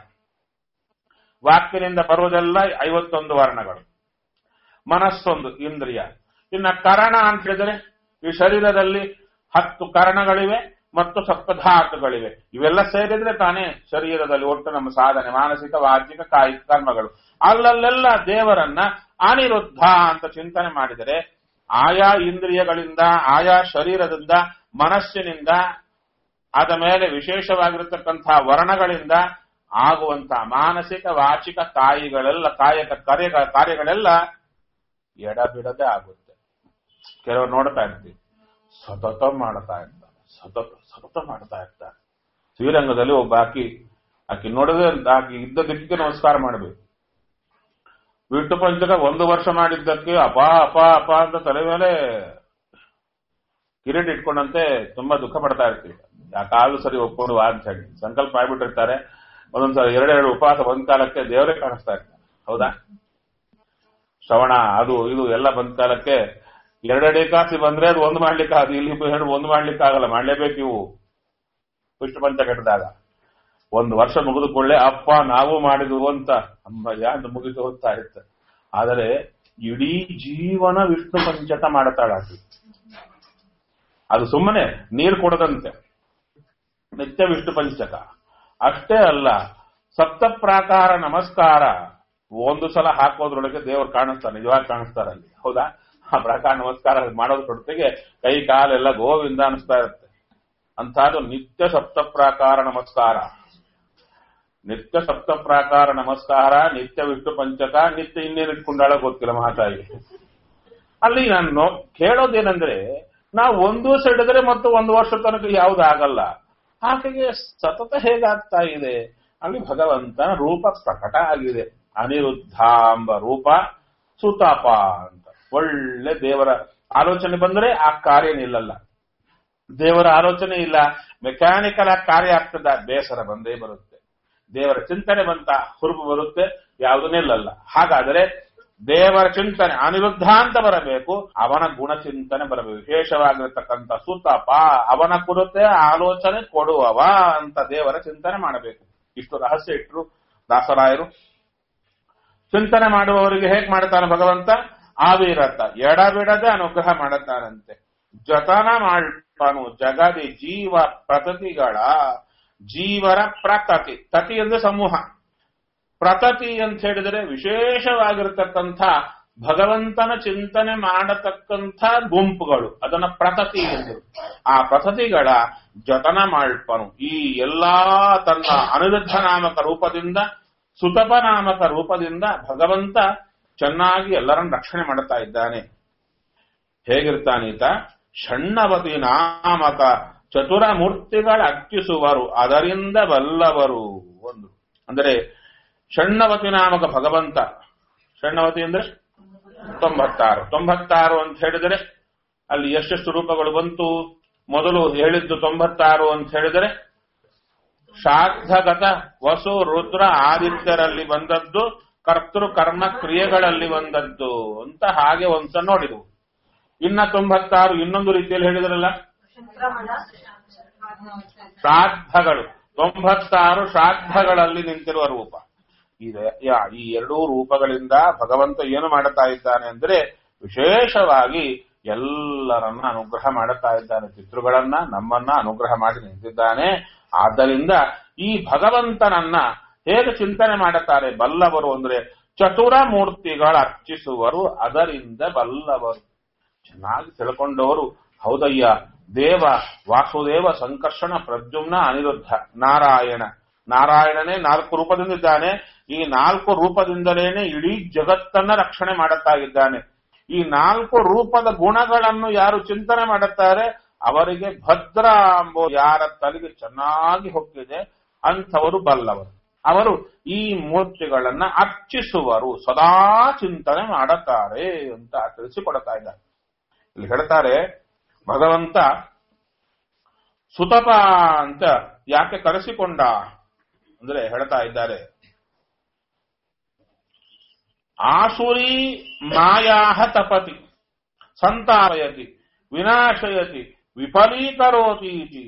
ವಾಕ್ಯನಿಂದ ಬರುವುದೆಲ್ಲ ಐವತ್ತೊಂದು ವರ್ಣಗಳು ಮನಸ್ಸೊಂದು ಇಂದ್ರಿಯ ಇನ್ನ ಕರಣ ಅಂತ ಹೇಳಿದ್ರೆ ಈ ಶರೀರದಲ್ಲಿ ಹತ್ತು ಕರಣಗಳಿವೆ ಮತ್ತು ಸಪ್ತಧಾತುಗಳಿವೆ ಇವೆಲ್ಲ ಸೇರಿದ್ರೆ ತಾನೇ ಶರೀರದಲ್ಲಿ ಒಟ್ಟು ನಮ್ಮ ಸಾಧನೆ ಮಾನಸಿಕ ವಾಚಿಕ ಕಾಯಿಕ ಕರ್ಮಗಳು ಅಲ್ಲಲ್ಲೆಲ್ಲ ದೇವರನ್ನ ಅನಿರುದ್ಧ ಅಂತ ಚಿಂತನೆ ಮಾಡಿದರೆ ಆಯಾ ಇಂದ್ರಿಯಗಳಿಂದ ಆಯಾ ಶರೀರದಿಂದ ಮನಸ್ಸಿನಿಂದ ಆದ ಮೇಲೆ ವಿಶೇಷವಾಗಿರತಕ್ಕಂತಹ ವರ್ಣಗಳಿಂದ ಆಗುವಂತಹ ಮಾನಸಿಕ ವಾಚಿಕ ಕಾಯಿಗಳೆಲ್ಲ ಕಾಯಕ ಕಾರ್ಯ ಕಾರ್ಯಗಳೆಲ್ಲ ಎಡಬಿಡದೆ ಆಗುತ್ತೆ ಕೆಲವರು ನೋಡ್ತಾ ಇರ್ತೀವಿ ಸತತ ಮಾಡ್ತಾ ಇರ್ತಾರೆ ಸತತ ಸತತ ಮಾಡ್ತಾ ಇರ್ತಾರೆ ಶ್ರೀರಂಗದಲ್ಲಿ ಒಬ್ಬ ಆಕಿ ಆಕಿ ನೋಡಿದ್ರೆ ಆಕಿ ಇದ್ದ ದಿಕ್ಕಿಗೆ ನಮಸ್ಕಾರ ಮಾಡಬೇಕು ವಿಟ್ಟು ಪಂಚಕ ಒಂದು ವರ್ಷ ಮಾಡಿದ್ದಕ್ಕೆ ಅಪ ಅಪ ಅಪ ಅಂತ ತಲೆ ಮೇಲೆ ಕಿರೀಟ ಇಟ್ಕೊಂಡಂತೆ ತುಂಬಾ ದುಃಖ ಪಡ್ತಾ ಇರ್ತೀವಿ ಆ ಕಾಲು ಸರಿ ಒಪ್ಕೊಂಡು ವಾ ಅಂತ ಹೇಳಿ ಸಂಕಲ್ಪ ಆಗ್ಬಿಟ್ಟಿರ್ತಾರೆ ಒಂದೊಂದ್ಸಲ ಎರಡೆರಡು ಉಪವಾಸ ಒಂದ್ ಕಾಲಕ್ಕೆ ದೇವರೇ ಕಾಣಿಸ್ತಾ ಇರ್ತಾರೆ ಹೌದಾ ಶ್ರವಣ ಅದು ಇದು ಎಲ್ಲ ಬಂದ ಕಾಲಕ್ಕೆ ಎರಡೆರಡು ಏಕಾಸಿ ಬಂದ್ರೆ ಅದು ಒಂದು ಮಾಡ್ಲಿಕ್ಕೆ ಅದು ಇಲ್ಲಿ ಹೇಳಿ ಒಂದು ಮಾಡ್ಲಿಕ್ಕೆ ಆಗಲ್ಲ ಮಾಡ್ಲೇಬೇಕು ಇವು ವಿಷ್ಣು ಪಂಚ ಕಟ್ಟಿದಾಗ ಒಂದು ವರ್ಷ ಮುಗಿದು ಕೊಳ್ಳೆ ಅಪ್ಪ ನಾವು ಮಾಡಿದ್ವು ಅಂತ ಅಮ್ಮಯ್ಯ ಅಂತ ಮುಗಿದು ಹೋಗ್ತಾ ಇರುತ್ತೆ ಆದರೆ ಇಡೀ ಜೀವನ ವಿಷ್ಣು ಪಂಚಕ ಮಾಡ್ತಾಳ ಆಕಿ ಅದು ಸುಮ್ಮನೆ ನೀರು ಕೊಡದಂತೆ ನಿತ್ಯ ವಿಷ್ಣು ಪಂಚಕ ಅಷ್ಟೇ ಅಲ್ಲ ಸಪ್ತ ಪ್ರಾಕಾರ ನಮಸ್ಕಾರ ಒಂದು ಸಲ ಹಾಕೋದ್ರೊಳಗೆ ದೇವರು ಕಾಣಿಸ್ತಾರೆ ನಿಜವಾಗಿ ಕಾಣಿಸ್ತಾರೆ ಅಲ್ಲಿ ಹೌದಾ ಆ ಪ್ರಾಕಾರ ನಮಸ್ಕಾರ ಮಾಡೋದ್ರೊಟ್ಟಿಗೆ ಕೈ ಕಾಲೆಲ್ಲ ಗೋವಿಂದ ಅನಿಸ್ತಾ ಇರುತ್ತೆ ಅಂತಹದ್ದು ನಿತ್ಯ ಸಪ್ತ ಪ್ರಾಕಾರ ನಮಸ್ಕಾರ ನಿತ್ಯ ಸಪ್ತ ಪ್ರಾಕಾರ ನಮಸ್ಕಾರ ನಿತ್ಯ ವಿಷ್ಣು ಪಂಚಕ ನಿತ್ಯ ಇನ್ನೇನು ಇಟ್ಕೊಂಡಾಳ ಗೊತ್ತಿಲ್ಲ ಮಹಾತಾಯಿ ಅಲ್ಲಿ ನಾನು ಕೇಳೋದೇನೆಂದ್ರೆ ನಾವು ಒಂದು ದಿವಸ ಹಿಡಿದ್ರೆ ಮತ್ತು ಒಂದು ವರ್ಷ ತನಕ ಯಾವ್ದು ಆಗಲ್ಲ ಆಕೆಗೆ ಸತತ ಹೇಗಾಗ್ತಾ ಇದೆ ಅಲ್ಲಿ ಭಗವಂತನ ರೂಪ ಪ್ರಕಟ ಆಗಿದೆ ಅನಿರುದ್ಧ ಎಂಬ ರೂಪ ಸುತಾಪ ಅಂತ ಒಳ್ಳೆ ದೇವರ ಆಲೋಚನೆ ಬಂದ್ರೆ ಆ ಕಾರ್ಯ ನಿಲ್ಲಲ್ಲ ದೇವರ ಆಲೋಚನೆ ಇಲ್ಲ ಮೆಕ್ಯಾನಿಕಲ್ ಆಗಿ ಕಾರ್ಯ ಆಗ್ತದ ಬೇಸರ ಬಂದೇ ಬರುತ್ತೆ ದೇವರ ಚಿಂತನೆ ಬಂತ ಹುರುಪು ಬರುತ್ತೆ ಯಾವುದು ನಿಲ್ಲಲ್ಲ ಹಾಗಾದರೆ ದೇವರ ಚಿಂತನೆ ಅನಿರುದ್ಧ ಅಂತ ಬರಬೇಕು ಅವನ ಗುಣ ಚಿಂತನೆ ಬರಬೇಕು ವಿಶೇಷವಾಗಿರತಕ್ಕಂಥ ಸುತಪ ಅವನ ಕುರಿತೆ ಆಲೋಚನೆ ಕೊಡುವವ ಅಂತ ದೇವರ ಚಿಂತನೆ ಮಾಡಬೇಕು ಇಷ್ಟು ರಹಸ್ಯ ಇಟ್ಟರು ದಾಸರಾಯರು ಚಿಂತನೆ ಮಾಡುವವರಿಗೆ ಹೇಗ್ ಮಾಡ್ತಾನೆ ಭಗವಂತ ಆವಿರತ ಎಡಬಿಡದೆ ಅನುಗ್ರಹ ಮಾಡುತ್ತಾನಂತೆ ಜತನ ಮಾಡ್ತಾನು ಜಗದಿ ಜೀವ ಪ್ರತತಿಗಳ ಜೀವರ ಪ್ರತತಿ ತತಿ ಅಂದ್ರೆ ಸಮೂಹ ಪ್ರತತಿ ಅಂತ ಹೇಳಿದರೆ ವಿಶೇಷವಾಗಿರತಕ್ಕಂಥ ಭಗವಂತನ ಚಿಂತನೆ ಮಾಡತಕ್ಕಂಥ ಗುಂಪುಗಳು ಅದನ್ನ ಪ್ರತತಿ ಎಂದರು ಆ ಪ್ರತತಿಗಳ ಜತನ ಮಾಡ್ಪನು ಈ ಎಲ್ಲಾ ತನ್ನ ಅನಿರುದ್ಧ ನಾಮಕ ರೂಪದಿಂದ ಸುತಪ ನಾಮಕ ರೂಪದಿಂದ ಭಗವಂತ ಚೆನ್ನಾಗಿ ಎಲ್ಲರನ್ನ ರಕ್ಷಣೆ ಮಾಡುತ್ತಾ ಇದ್ದಾನೆ ಹೇಗಿರ್ತಾನೀತ ಷಣ್ಣವತಿ ನಾಮಕ ಚತುರ ಮೂರ್ತಿಗಳ ಅರ್ಚಿಸುವರು ಅದರಿಂದ ಬಲ್ಲವರು ಒಂದು ಅಂದರೆ ಷಣ್ಣವತಿ ನಾಮಕ ಭಗವಂತ ಷಣ್ಣವತಿ ಅಂದ್ರೆ ತೊಂಬತ್ತಾರು ತೊಂಬತ್ತಾರು ಅಂತ ಹೇಳಿದರೆ ಅಲ್ಲಿ ಎಷ್ಟೆಷ್ಟು ರೂಪಗಳು ಬಂತು ಮೊದಲು ಹೇಳಿದ್ದು ತೊಂಬತ್ತಾರು ಅಂತ ಹೇಳಿದರೆ ಶಾರ್ಧಗತ ವಸು ರುದ್ರ ಆದಿತ್ಯರಲ್ಲಿ ಬಂದದ್ದು ಕರ್ತೃ ಕರ್ಮ ಕ್ರಿಯೆಗಳಲ್ಲಿ ಬಂದದ್ದು ಅಂತ ಹಾಗೆ ಒಂದ್ಸ ನೋಡಿದವು ಇನ್ನ ತೊಂಬತ್ತಾರು ಇನ್ನೊಂದು ರೀತಿಯಲ್ಲಿ ಹೇಳಿದ್ರಲ್ಲ ಸಂಕ್ರಮಣ ಶ್ರಾದ್ದಗಳು ತೊಂಬತ್ತಾರು ಶ್ರಾದ್ದಗಳಲ್ಲಿ ನಿಂತಿರುವ ರೂಪ ಇದೆ ಯಾ- ಈ ಎರಡೂ ರೂಪಗಳಿಂದ ಭಗವಂತ ಏನು ಮಾಡುತ್ತಾ ಇದ್ದಾನೆ ಅಂದ್ರೆ ವಿಶೇಷವಾಗಿ ಎಲ್ಲರನ್ನ ಅನುಗ್ರಹ ಮಾಡುತ್ತಾ ಇದ್ದಾನೆ ಪಿತೃಗಳನ್ನ ನಮ್ಮನ್ನ ಅನುಗ್ರಹ ಮಾಡಿ ನಿಂತಿದ್ದಾನೆ ಆದ್ದರಿಂದ ಈ ಭಗವಂತನನ್ನ ಹೇಗೆ ಚಿಂತನೆ ಮಾಡುತ್ತಾರೆ ಬಲ್ಲವರು ಅಂದ್ರೆ ಚತುರ ಮೂರ್ತಿಗಳ ಅರ್ಚಿಸುವರು ಅದರಿಂದ ಬಲ್ಲವರು ಚೆನ್ನಾಗಿ ತಿಳ್ಕೊಂಡವರು ಹೌದಯ್ಯ ದೇವ ವಾಸುದೇವ ಸಂಕರ್ಷಣ ಪ್ರದ್ಯುಮ್ನ ಅನಿರುದ್ಧ ನಾರಾಯಣ ನಾರಾಯಣನೇ ನಾಲ್ಕು ರೂಪದಿಂದಿದ್ದಾನೆ ಈ ನಾಲ್ಕು ರೂಪದಿಂದಲೇನೆ ಇಡೀ ಜಗತ್ತನ್ನ ರಕ್ಷಣೆ ಮಾಡುತ್ತಾ ಇದ್ದಾನೆ ಈ ನಾಲ್ಕು ರೂಪದ ಗುಣಗಳನ್ನು ಯಾರು ಚಿಂತನೆ ಮಾಡುತ್ತಾರೆ ಅವರಿಗೆ ಭದ್ರ ಎಂಬೋ ಯಾರ ತಲೆಗೆ ಚೆನ್ನಾಗಿ ಹೊಕ್ಕಿದೆ ಅಂಥವರು ಬಲ್ಲವರು ಅವರು ಈ ಮೂರ್ತಿಗಳನ್ನ ಅರ್ಚಿಸುವರು ಸದಾ ಚಿಂತನೆ ಮಾಡುತ್ತಾರೆ ಅಂತ ತಿಳಿಸಿಕೊಡ್ತಾ ಇದ್ದಾರೆ ಇಲ್ಲಿ ಹೇಳ್ತಾರೆ ಭಗವಂತ ಸುತಪ ಅಂತ ಯಾಕೆ ಕರೆಸಿಕೊಂಡ ಅಂದ್ರೆ ಹೇಳ್ತಾ ಇದ್ದಾರೆ ಆಸುರಿ ಮಾಯಾಹ ತಪತಿ ಸಂತಾಪಯತಿ ವಿನಾಶಯತಿ ವಿಫಲೀಕರೋತಿ ಇತಿ.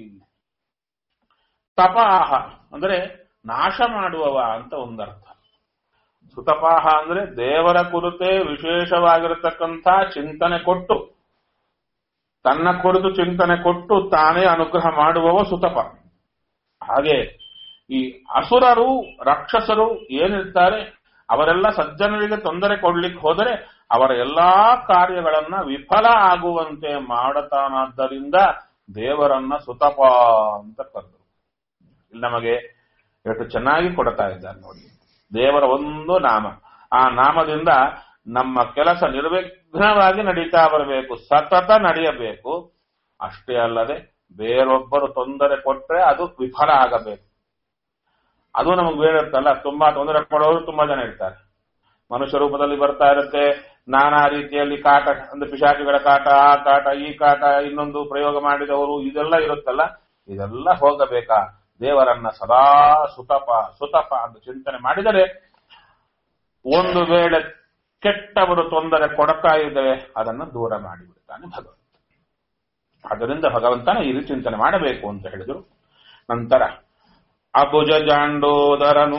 ತಪಾಹ ಅಂದ್ರೆ ನಾಶ ಮಾಡುವವ ಅಂತ ಒಂದರ್ಥ ಸುತಪಾಹ ಅಂದ್ರೆ ದೇವರ ಕುರಿತೇ ವಿಶೇಷವಾಗಿರತಕ್ಕಂಥ ಚಿಂತನೆ ಕೊಟ್ಟು ತನ್ನ ಕುರಿತು ಚಿಂತನೆ ಕೊಟ್ಟು ತಾನೇ ಅನುಗ್ರಹ ಮಾಡುವವ ಸುತಪ ಹಾಗೆ ಈ ಅಸುರರು ರಾಕ್ಷಸರು ಏನಿರ್ತಾರೆ ಅವರೆಲ್ಲ ಸಜ್ಜನರಿಗೆ ತೊಂದರೆ ಕೊಡ್ಲಿಕ್ಕೆ ಹೋದರೆ ಅವರ ಎಲ್ಲಾ ಕಾರ್ಯಗಳನ್ನ ವಿಫಲ ಆಗುವಂತೆ ಮಾಡತಾನಾದ್ದರಿಂದ ದೇವರನ್ನ ಸುತಪ ಅಂತ ಕರೆದರು ಇಲ್ಲಿ ನಮಗೆ ಎಷ್ಟು ಚೆನ್ನಾಗಿ ಕೊಡ್ತಾ ಇದ್ದಾರೆ ನೋಡಿ ದೇವರ ಒಂದು ನಾಮ ಆ ನಾಮದಿಂದ ನಮ್ಮ ಕೆಲಸ ನಿರ್ವಿಘ್ನವಾಗಿ ನಡೀತಾ ಬರಬೇಕು ಸತತ ನಡೆಯಬೇಕು ಅಷ್ಟೇ ಅಲ್ಲದೆ ಬೇರೊಬ್ಬರು ತೊಂದರೆ ಕೊಟ್ರೆ ಅದು ವಿಫಲ ಆಗಬೇಕು ಅದು ನಮಗೆ ಬೇಡಿರುತ್ತಲ್ಲ ತುಂಬಾ ತೊಂದರೆ ಕೊಡೋರು ತುಂಬಾ ಜನ ಇರ್ತಾರೆ ಮನುಷ್ಯ ರೂಪದಲ್ಲಿ ಬರ್ತಾ ಇರುತ್ತೆ ನಾನಾ ರೀತಿಯಲ್ಲಿ ಕಾಟ ಅಂದ್ರೆ ಪಿಶಾಚಿಗಳ ಕಾಟ ಆ ಕಾಟ ಈ ಕಾಟ ಇನ್ನೊಂದು ಪ್ರಯೋಗ ಮಾಡಿದವರು ಇದೆಲ್ಲ ಇರುತ್ತಲ್ಲ ಇದೆಲ್ಲ ಹೋಗಬೇಕಾ ದೇವರನ್ನ ಸದಾ ಸುತಪ ಸುತಪ ಅಂತ ಚಿಂತನೆ ಮಾಡಿದರೆ ಒಂದು ವೇಳೆ ಕೆಟ್ಟವರು ತೊಂದರೆ ಕೊಡ್ತಾ ಇದ್ದರೆ ಅದನ್ನು ದೂರ ಮಾಡಿಬಿಡ್ತಾನೆ ಭಗವಂತ ಆದ್ದರಿಂದ ಭಗವಂತನ ಈ ರೀತಿ ಚಿಂತನೆ ಮಾಡಬೇಕು ಅಂತ ಹೇಳಿದರು ನಂತರ ಅಬುಜ ಜಾಂಡೋದರನು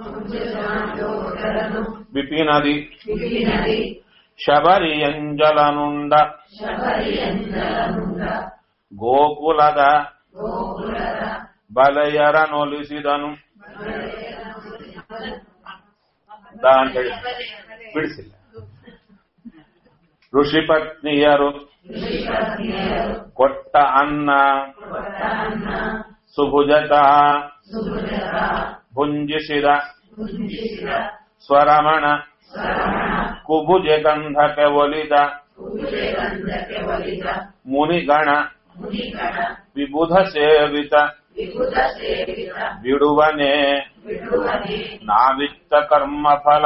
ವಿಪಿನದಿ ಶಬರಿಯಂಜಲನುಂಡ ಗೋಕುಲದ ಬಲೆಯರನೊಲಿಸಿದನು ದಾ ಅಂತ ಹೇಳಿ ಬಿಡಿಸಿಲ್ಲ ಋಷಿ ಪತ್ನಿಯರು ಕೊಟ್ಟ ಅನ್ನ ಸುಭುಜತ ಭುಂಜಿಸಿದ ಸ್ವರಮಣ ಕುಭುಜೆ ಗಂಧಕ್ಕೆ ಒಲಿದ ಮುನಿಗಣ ವಿಬುಧ ಸೇವಿತ ಬಿಡುವನೆ ನಾವಿತ್ತ ಕರ್ಮ ಫಲ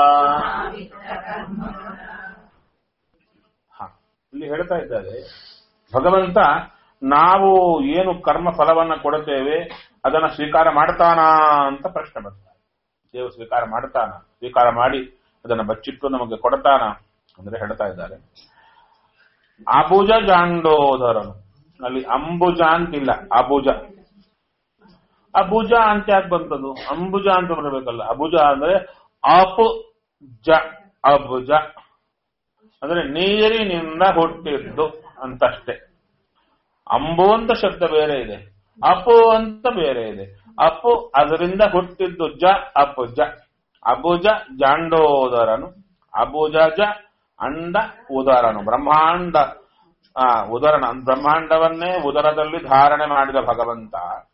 ಹ, ಇಲ್ಲಿ ಹೇಳ್ತಾ ಇದ್ದಾರೆ ಭಗವಂತ ನಾವು ಏನು ಕರ್ಮ ಫಲವನ್ನ ಕೊಡುತ್ತೇವೆ ಅದನ್ನ ಸ್ವೀಕಾರ ಮಾಡ್ತಾನಾ ಅಂತ ಪ್ರಶ್ನೆ ಬರ್ತಾರೆ ದೇವರು ಸ್ವೀಕಾರ ಮಾಡ್ತಾನ ಸ್ವೀಕಾರ ಮಾಡಿ ಅದನ್ನ ಬಚ್ಚಿಟ್ಟು ನಮಗೆ ಕೊಡ್ತಾನ ಅಂದ್ರೆ ಹೇಳ್ತಾ ಇದ್ದಾರೆ ಅಬುಜ ಜಾಂಡೋದರನು ಅಲ್ಲಿ ಅಂಬುಜ ಅಂತಿಲ್ಲ ಅಬುಜ ಅಬುಜ ಅಂತ ಯಾಕೆ ಬಂತದು ಅಂಬುಜ ಅಂತ ಬರಬೇಕಲ್ಲ ಅಬುಜ ಅಂದ್ರೆ ಅಪು ಜ ಅಬುಜ ಅಂದ್ರೆ ನೀರಿನಿಂದ ಹುಟ್ಟಿದ್ದು ಅಂತಷ್ಟೇ ಅಂಬು ಅಂತ ಶಬ್ದ ಬೇರೆ ಇದೆ ಅಪು ಅಂತ ಬೇರೆ ಇದೆ ಅಪು ಅದರಿಂದ ಹುಟ್ಟಿದ್ದು ಜ ಅಪು ಜ ಅಬುಜ ಜಾಂಡೋದರನು ಅಬುಜ ಜ ಅಂಡ ಉದರನು ಬ್ರಹ್ಮಾಂಡ ಆ ಉದರನ ಬ್ರಹ್ಮಾಂಡವನ್ನೇ ಉದರದಲ್ಲಿ ಧಾರಣೆ ಮಾಡಿದ ಭಗವಂತ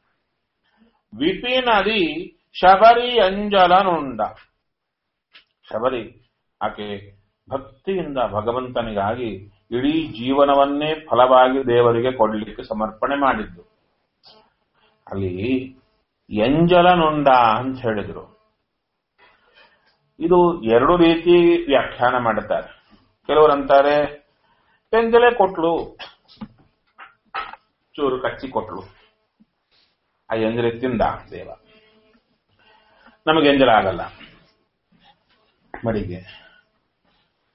ವಿಪಿನದಿ ಶಬರಿ ಅಂಜಲನುಂಡ ಶಬರಿ ಆಕೆ ಭಕ್ತಿಯಿಂದ ಭಗವಂತನಿಗಾಗಿ ಇಡೀ ಜೀವನವನ್ನೇ ಫಲವಾಗಿ ದೇವರಿಗೆ ಕೊಡಲಿಕ್ಕೆ ಸಮರ್ಪಣೆ ಮಾಡಿದ್ದು ಅಲ್ಲಿ ಎಂಜಲನುಂಡ ಅಂತ ಹೇಳಿದ್ರು ಇದು ಎರಡು ರೀತಿ ವ್ಯಾಖ್ಯಾನ ಮಾಡುತ್ತಾರೆ ಕೆಲವರಂತಾರೆ ಎಂಜಲೆ ಕೊಟ್ಲು ಚೂರು ಕಚ್ಚಿ ಕೊಟ್ಲು ಆ ಎಂಜಲೆ ತಿಂದ ದೇವ ನಮಗೆ ಎಂಜಲ ಆಗಲ್ಲ ಮಡಿಗೆ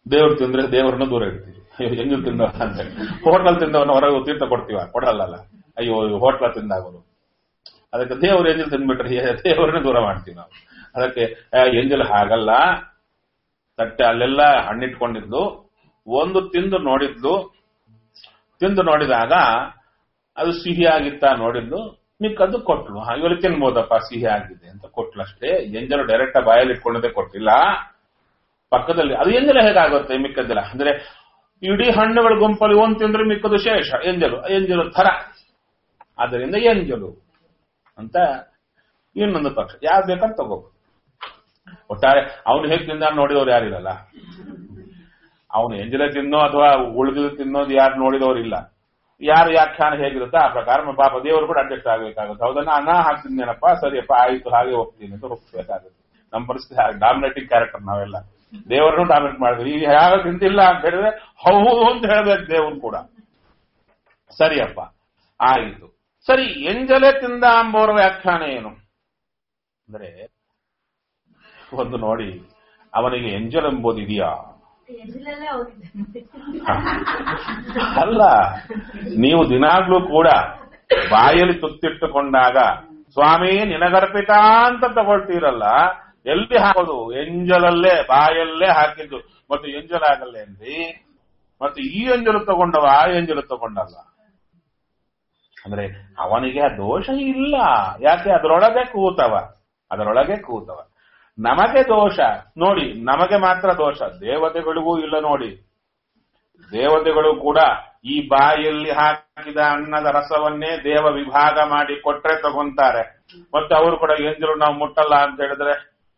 ದೇವ್ರು ತಿಂದ್ರೆ ದೇವರನ್ನ ದೂರ ಇಡ್ತೀವಿ ಅಯ್ಯೋ ಎಂಜಲ್ ತಿಂದವ ಅಂತ ಹೋಟೆಲ್ ತಿಂದವನ ಹೊರಗೆ ತೀರ್ಥ ಕೊಡ್ತೀವ ಕೊಡಲ್ಲ ಅಯ್ಯೋ ಹೋಟ್ಲ ತಿಂದಾಗರು ಅದಕ್ಕೆ ದೇವ್ರು ಎಂಜಲ್ ತಿಂದ್ಬಿಟ್ರೆ ದೇವರನ್ನ ದೂರ ಮಾಡ್ತೀವಿ ನಾವು ಅದಕ್ಕೆ ಆ, ಎಂಜಲ್ ಹಾಗಲ್ಲ ತಟ್ಟೆ ಅಲ್ಲೆಲ್ಲ ಹಣ್ಣಿಟ್ಕೊಂಡಿದ್ಲು ಒಂದು ತಿಂದು ನೋಡಿದ್ಲು ತಿಂದು ನೋಡಿದಾಗ ಅದು ಸಿಹಿ ಆಗಿತ್ತ ನೋಡಿದ್ಲು ಮಿಕ್ಕದ್ದು ಕೊಟ್ಲು ಹಾ, ಇವ್ರು ತಿನ್ಬೋದಪ್ಪ ಸಿಹಿ ಆಗಿದೆ ಅಂತ ಕೊಟ್ಲು ಅಷ್ಟೇ ಎಂಜಲು ಡೈರೆಕ್ಟ್ ಬಾಯಲ್ಲಿ ಇಟ್ಕೊಂಡದೇ ಕೊಟ್ಟಿಲ್ಲ ಪಕ್ಕದಲ್ಲಿ ಅದು ಎಂಜಲು ಹೇಗಾಗುತ್ತೆ ಮಿಕ್ಕದ್ದಿಲ್ಲ ಅಂದ್ರೆ ಇಡೀ ಹಣ್ಣುಗಳ ಗುಂಪಲ್ಲಿ ಒಂದ್ ತಿಂದ್ರೆ ಮಿಕ್ಕದು ಶೇಷ ಎಂಜಲು ಎಂಜಲು ಥರ ಆದ್ದರಿಂದ ಎಂಜಲು ಅಂತ ಇನ್ನೊಂದು ಪಕ್ಷ ಯಾರು ಬೇಕಂತ ತಗೋ ಒಟ್ಟಾರೆ ಅವನು ಹೇಗೆ ತಿಂದ ನೋಡಿದವ್ರು ಯಾರಿರಲ್ಲ ಅವನು ಎಂಜಲೆ ತಿನ್ನೋ ಅಥವಾ ಉಳಿದು ತಿನ್ನೋದು ಯಾರು ನೋಡಿದವರು ಇಲ್ಲ ಯಾರು ವ್ಯಾಖ್ಯಾನ ಹೇಗಿರುತ್ತೋ ಆ ಪ್ರಕಾರ ಮ- ಪಾಪ ದೇವರು ಕೂಡ ಅಡ್ಜಸ್ಟ್ ಆಗ್ಬೇಕಾಗುತ್ತೆ ಹೌದನ್ನ ಅನ್ನ ಹಾಕ್ತಿದ್ದೇನಪ್ಪ ಸರಿಯಪ್ಪ ಆಯ್ತು ಹಾಗೆ ಹೋಗ್ತೀನಿ ಅಂತ ಹೋಗ್ಬೇಕಾಗುತ್ತೆ ನಮ್ಮ ಪರಿಸ್ಥಿತಿ ಡಾಮಿನೇಟಿಂಗ್ ಕ್ಯಾರೆಕ್ಟರ್ ನಾವೆಲ್ಲ ದೇವರನ್ನು ಡಾಮಿನೇಟ್ ಮಾಡಿದ್ವಿ ಈಗ ಯಾರು ತಿಂತಿಲ್ಲ ಅಂತ ಹೇಳಿದ್ರೆ ಹೌದು ಅಂತ ಹೇಳ್ಬೇಕು ದೇವ್ರು ಕೂಡ ಸರಿಯಪ್ಪ ಆಯಿತು ಸರಿ ಎಂಜಲೆ ತಿಂದ ಅಂಬೋರ ವ್ಯಾಖ್ಯಾನ ಏನು ಅಂದ್ರೆ ಒಂದು ನೋಡಿ ಅವನಿಗೆ ಎಂಜಲ್ ಎಂಬುದು ಇದೆಯಾ ಎದುರಲ್ಲೇ ಹೋಗಿದ್ದೆ ಅಲ್ಲ ನೀವು ದಿನಾಗ್ಲೂ ಕೂಡ ಬಾಯಲ್ಲಿ ತುತ್ತಿಟ್ಟುಕೊಂಡಾಗ ಸ್ವಾಮಿ ನಿನಗರ್ಪಿತ ಅಂತ ತಗೊಳ್ತೀರಲ್ಲ ಎಲ್ಲಿ ಹಾಕೋದು ಎಂಜಲಲ್ಲೇ ಬಾಯಲ್ಲೇ ಹಾಕಿದ್ದು ಮತ್ತೆ ಎಂಜಲ್ ಆಗಲ್ಲೇನ್ರಿ ಮತ್ತೆ ಈ ಎಂಜಲು ತಗೊಂಡವ ಆ ಎಂಜಲು ತಗೊಂಡಲ್ಲ ಅಂದ್ರೆ ಅವನಿಗೆ ಆ ದೋಷ ಇಲ್ಲ ಯಾಕೆ ಅದರೊಳಗೆ ಕೂತವ ಅದರೊಳಗೆ ಕೂತವ ನಮಗೆ ದೋಷ ನೋಡಿ ನಮಗೆ ಮಾತ್ರ ದೋಷ ದೇವತೆಗಳಿಗೂ ಇಲ್ಲ ನೋಡಿ ದೇವತೆಗಳು ಕೂಡ ಈ ಬಾಯಲ್ಲಿ ಹಾಕಿದ ಅನ್ನದ ರಸವನ್ನೇ ದೇವ ವಿಭಾಗ ಮಾಡಿ ಕೊಟ್ರೆ ತಗೊಂತಾರೆ ಮತ್ತೆ ಅವರು ಕೂಡ ಎಂಜಲು ನಾವು ಮುಟ್ಟಲ್ಲ ಅಂತ ಹೇಳಿದ್ರೆ